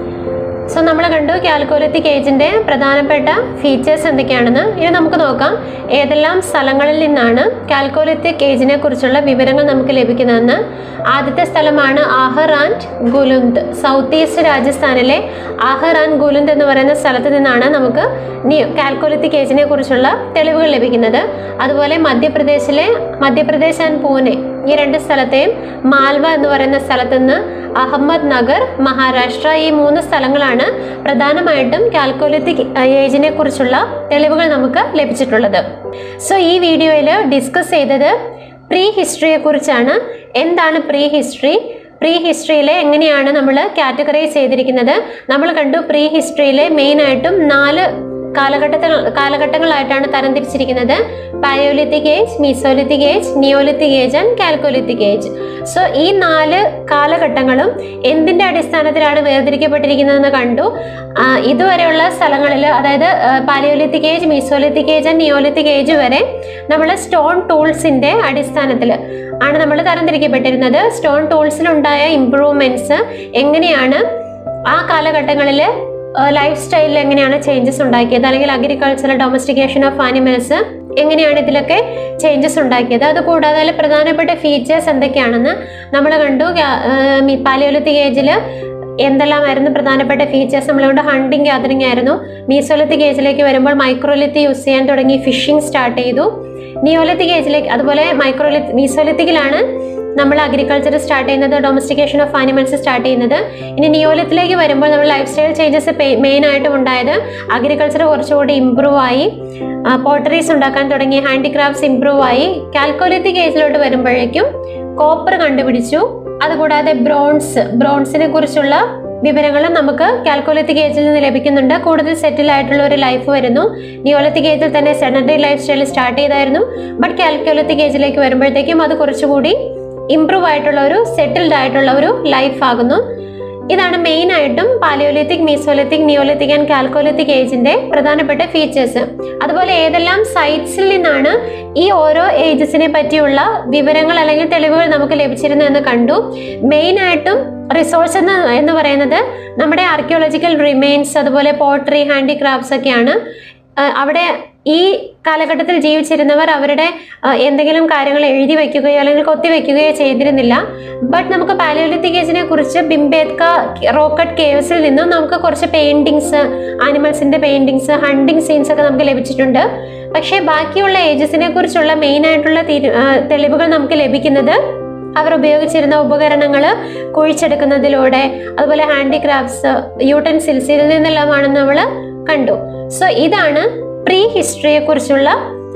സോ നമ്മൾ കണ്ടു കാൽക്കുലത്തിക് ഏജിന്റെ പ്രധാനപ്പെട്ട ഫീച്ചേഴ്സ് എന്തൊക്കെയാണെന്ന് ഇനി നമുക്ക് നോക്കാം ഏതെല്ലാം സ്ഥലങ്ങളിൽ നിന്നാണ് കാൽക്കുലത്തിക് ഏജിനെ കുറിച്ചുള്ള വിവരങ്ങൾ നമുക്ക് ലഭിക്കുന്നതെന്ന് ആദ്യത്തെ സ്ഥലമാണ് Ahar and Gilund south east രാജസ്ഥാനിലെ ആഹർ ആൻഡ് ഗുലുന്ത് എന്ന് പറയുന്ന സ്ഥലത്ത് നിന്നാണ് നമുക്ക് കാൽക്കുലത്തിക് ഏജിനെ കുറിച്ചുള്ള തെളിവുകൾ ലഭിക്കുന്നത് അതുപോലെ മധ്യപ്രദേശിലെ മധ്യപ്രദേശ് ആൻഡ് പൂനെ ഈ രണ്ട് സ്ഥലത്തെയും മാൽവ എന്ന് പറയുന്ന സ്ഥലത്ത് നിന്ന് അഹമ്മദ് നഗർ മഹാരാഷ്ട്ര ഈ മൂന്ന് സ്ഥലങ്ങളാണ് പ്രധാനമായിട്ടും കാൽക്കുലത്തിക് ഏജിനെ കുറിച്ചുള്ള തെളിവുകൾ നമുക്ക് ലഭിച്ചിട്ടുള്ളത് സോ ഈ വീഡിയോയിൽ ഡിസ്കസ് ചെയ്തത് പ്രീ ഹിസ്റ്ററിയെ കുറിച്ചാണ് എന്താണ് പ്രീ ഹിസ്റ്ററി പ്രീ ഹിസ്റ്ററിയിലെ എങ്ങനെയാണ് നമ്മൾ കാറ്റഗറൈസ് ചെയ്തിരിക്കുന്നത് നമ്മൾ കണ്ടു പ്രീ ഹിസ്റ്ററിയിലെ മെയിനായിട്ടും നാല് കാലഘട്ടത്തിൽ കാലഘട്ടങ്ങളായിട്ടാണ് തരംതിരിച്ചിരിക്കുന്നത് paleolithic age mesolithic age neolithic age and chalcolithic age so ഈ നാല് കാലഘട്ടങ്ങളും എന്തിന്റെ അടിസ്ഥാനത്തിലാണ് വേർതിരിക്കപ്പെട്ടിരിക്കുന്നതെന്ന് കണ്ടു ആ, ഇതുവരെയുള്ള സ്ഥലങ്ങളിൽ അതായത് paleolithic age mesolithic age and neolithic age വരെ നമ്മൾ സ്റ്റോൺ ടൂൾസിന്റെ അടിസ്ഥാനത്തിൽ ആണ് നമ്മൾ തരംതിരിക്കപ്പെട്ടിരുന്നത് സ്റ്റോൺ ടൂൾസിലുണ്ടായ ഇംപ്രൂവ്മെന്റ്സ് എങ്ങനെയാണ് ആ കാലഘട്ടങ്ങളിൽ ലൈഫ് സ്റ്റൈലിൽ എങ്ങനെയാണ് ചേഞ്ചസ് ഉണ്ടാക്കിയത് അല്ലെങ്കിൽ അഗ്രികൾച്ചറൽ ഡൊമസ്റ്റിക്കേഷൻ ഓഫ് ആനിമൽസ് എങ്ങനെയാണ് ഇതിലൊക്കെ ചേഞ്ചസ് ഉണ്ടാക്കിയത് അതുകൂടാതെ അതിൽ പ്രധാനപ്പെട്ട ഫീച്ചേഴ്സ് എന്തൊക്കെയാണെന്ന് നമ്മൾ കണ്ടു പാലിയോലിത്തിക് ഏജിൽ എന്തെല്ലാമായിരുന്നു പ്രധാനപ്പെട്ട ഫീച്ചേഴ്സ് നമ്മളുകൊണ്ട് ഹണ്ടിങ് ഗ്യാതറിംഗ് ആയിരുന്നു മീസോലിത്തിക് ഏജിലേക്ക് വരുമ്പോൾ മൈക്രോലിത്ത് യൂസ് ചെയ്യാൻ തുടങ്ങി ഫിഷിംഗ് സ്റ്റാർട്ട് ചെയ്തു നിയോലിത്തിക് ഏജിലേക്ക് അതുപോലെ മൈക്രോലിത്ത് മീസോലിത്തിക്കിലാണ് നമ്മൾ അഗ്രികൾച്ചർ സ്റ്റാർട്ട് ചെയ്യുന്നത് ഡൊമസ്റ്റിക്കേഷൻ ഓഫ് ആനിമൽസ് സ്റ്റാർട്ട് ചെയ്യുന്നത് ഇനി നിയോലത്തിലേക്ക് വരുമ്പോൾ നമ്മൾ ലൈഫ് സ്റ്റൈൽ ചേഞ്ചസ് മെയിൻ ആയിട്ടും ഉണ്ടായത് അഗ്രികൾച്ചർ കുറച്ചുകൂടി ഇമ്പ്രൂവ് ആയി പോട്ടറീസ് ഉണ്ടാക്കാൻ തുടങ്ങി ഹാൻഡിക്രാഫ്റ്റ്സ് ഇമ്പ്രൂവ് ആയി കാൽക്കോലിത്തിക് ഏജിലോട്ട് വരുമ്പോഴേക്കും കോപ്പർ കണ്ടുപിടിച്ചു അതുകൂടാതെ ബ്രോൺസ് ബ്രോൺസിനെ കുറിച്ചുള്ള വിവരങ്ങളും നമുക്ക് കാൽക്കോലിത്തിക് ഏജിൽ നിന്ന് ലഭിക്കുന്നുണ്ട് കൂടുതൽ സെറ്റിൽ ആയിട്ടുള്ള ഒരു ലൈഫ് വരുന്നു നിയോലത്തിക് ഏജിൽ തന്നെ സെഡൻഡറി ലൈഫ് സ്റ്റൈൽ സ്റ്റാർട്ട് ചെയ്തായിരുന്നു ബട്ട് കാൽക്കോലിത്തിക് ഏജിലേക്ക് വരുമ്പോഴത്തേക്കും അത് കുറച്ചുകൂടി ഇംപ്രൂവ് ആയിട്ടുള്ള ഒരു സെറ്റിൽഡ് ആയിട്ടുള്ള ഒരു ലൈഫ് ആകുന്നു ഇതാണ് മെയിൻ ആയിട്ടും paleolithic mesolithic neolithic and chalcolithic ഏജിന്റെ പ്രധാനപ്പെട്ട ഫീച്ചേഴ്സ് അതുപോലെ ഏതെല്ലാം സൈറ്റ്സിൽ നിന്നാണ് ഈ ഓരോ ഏജസിനെ പറ്റിയുള്ള വിവരങ്ങൾ അല്ലെങ്കിൽ തെളിവുകൾ നമുക്ക് ലഭിച്ചിരുന്നു എന്ന് കണ്ടു മെയിൻ ആയിട്ടും റിസോഴ്സ് എന്ന് എന്ന് പറയുന്നത് നമ്മുടെ ആർക്കിയോളജിക്കൽ റിമെയിൻസ് അതുപോലെ പോട്ടറി ഹാൻഡിക്രാഫ്റ്റ്സ് ഒക്കെയാണ് ആ, അവിടെ ഈ കാലഘട്ടത്തിൽ ജീവിച്ചിരുന്നവർ അവരുടെ ആ, എന്തെങ്കിലും കാര്യങ്ങൾ എഴുതി വെക്കുകയോ അല്ലെങ്കിൽ കൊത്തി വെക്കുകയോ ചെയ്തിരുന്നില്ല ബട്ട് നമുക്ക് പാലിയോലിത്തിക് ഏജിനെ കുറിച്ച് ബിംബേദ്ക റോക്കറ്റ് കേവ്സിൽ നിന്നും നമുക്ക് കുറച്ച് പെയിന്റിങ്സ് ആനിമൽസിന്റെ പെയിന്റിങ്സ് ഹണ്ടിങ് സീൻസ് ഒക്കെ നമുക്ക് ലഭിച്ചിട്ടുണ്ട് പക്ഷേ ബാക്കിയുള്ള ഏജസിനെ കുറിച്ചുള്ള മെയിൻ ആയിട്ടുള്ള തീരു- ആ, തെളിവുകൾ നമുക്ക് ലഭിക്കുന്നത് അവർ ഉപയോഗിച്ചിരുന്ന ഉപകരണങ്ങൾ കുഴിച്ചെടുക്കുന്നതിലൂടെ അതുപോലെ ഹാൻഡിക്രാഫ്റ്റ്സ് യൂട്ടൻസിൽസ് ഇതിൽ നിന്നെല്ലാമാണെന്ന് നമ്മൾ കണ്ടു സോ ഇതാണ് പ്രീ ഹിസ്റ്ററിയെ കുറിച്ചുള്ള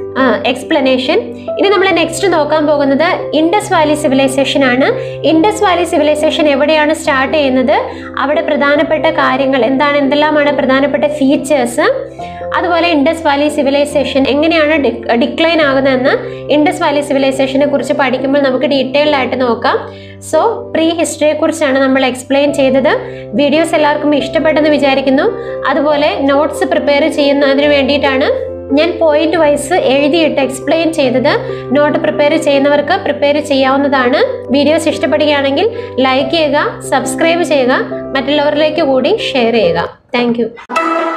എക്സ്പ്ലനേഷൻ ഇനി നമ്മൾ നെക്സ്റ്റ് നോക്കാൻ പോകുന്നത് ഇൻഡസ് വാലി സിവിലൈസേഷൻ ആണ് ഇൻഡസ് വാലി സിവിലൈസേഷൻ എവിടെയാണ് സ്റ്റാർട്ട് ചെയ്യുന്നത് അവിടെ പ്രധാനപ്പെട്ട കാര്യങ്ങൾ എന്താണ് എന്തെല്ലാമാണ് പ്രധാനപ്പെട്ട ഫീച്ചേഴ്സ് അതുപോലെ ഇൻഡസ് വാലി സിവിലൈസേഷൻ എങ്ങനെയാണ് ഡിക്ലൈൻ ആകുന്നതെന്ന് ഇൻഡസ് വാലി സിവിലൈസേഷനെ കുറിച്ച് പഠിക്കുമ്പോൾ നമുക്ക് ഡീറ്റെയിൽഡ് ആയിട്ട് നോക്കാം സോ പ്രീ ഹിസ്റ്ററിയെ കുറിച്ചാണ് നമ്മൾ എക്സ്പ്ലെയിൻ ചെയ്തത് വീഡിയോസ് എല്ലാവർക്കും ഇഷ്ടപ്പെട്ടെന്ന് വിചാരിക്കുന്നു അതുപോലെ നോട്ട്സ് പ്രിപ്പയർ ചെയ്യുന്നതിന് വേണ്ടിയിട്ടാണ് ഞാൻ പോയിന്റ് വൈസ് എഴുതിയിട്ട് എക്സ്പ്ലെയിൻ ചെയ്തത് നോട്ട് പ്രിപ്പയർ ചെയ്യുന്നവർക്ക് പ്രിപ്പയർ ചെയ്യാവുന്നതാണ് വീഡിയോസ് ഇഷ്ടപ്പെടുകയാണെങ്കിൽ ലൈക്ക് ചെയ്യുക സബ്സ്ക്രൈബ് ചെയ്യുക മറ്റുള്ളവരിലേക്ക് കൂടി ഷെയർ ചെയ്യുക താങ്ക്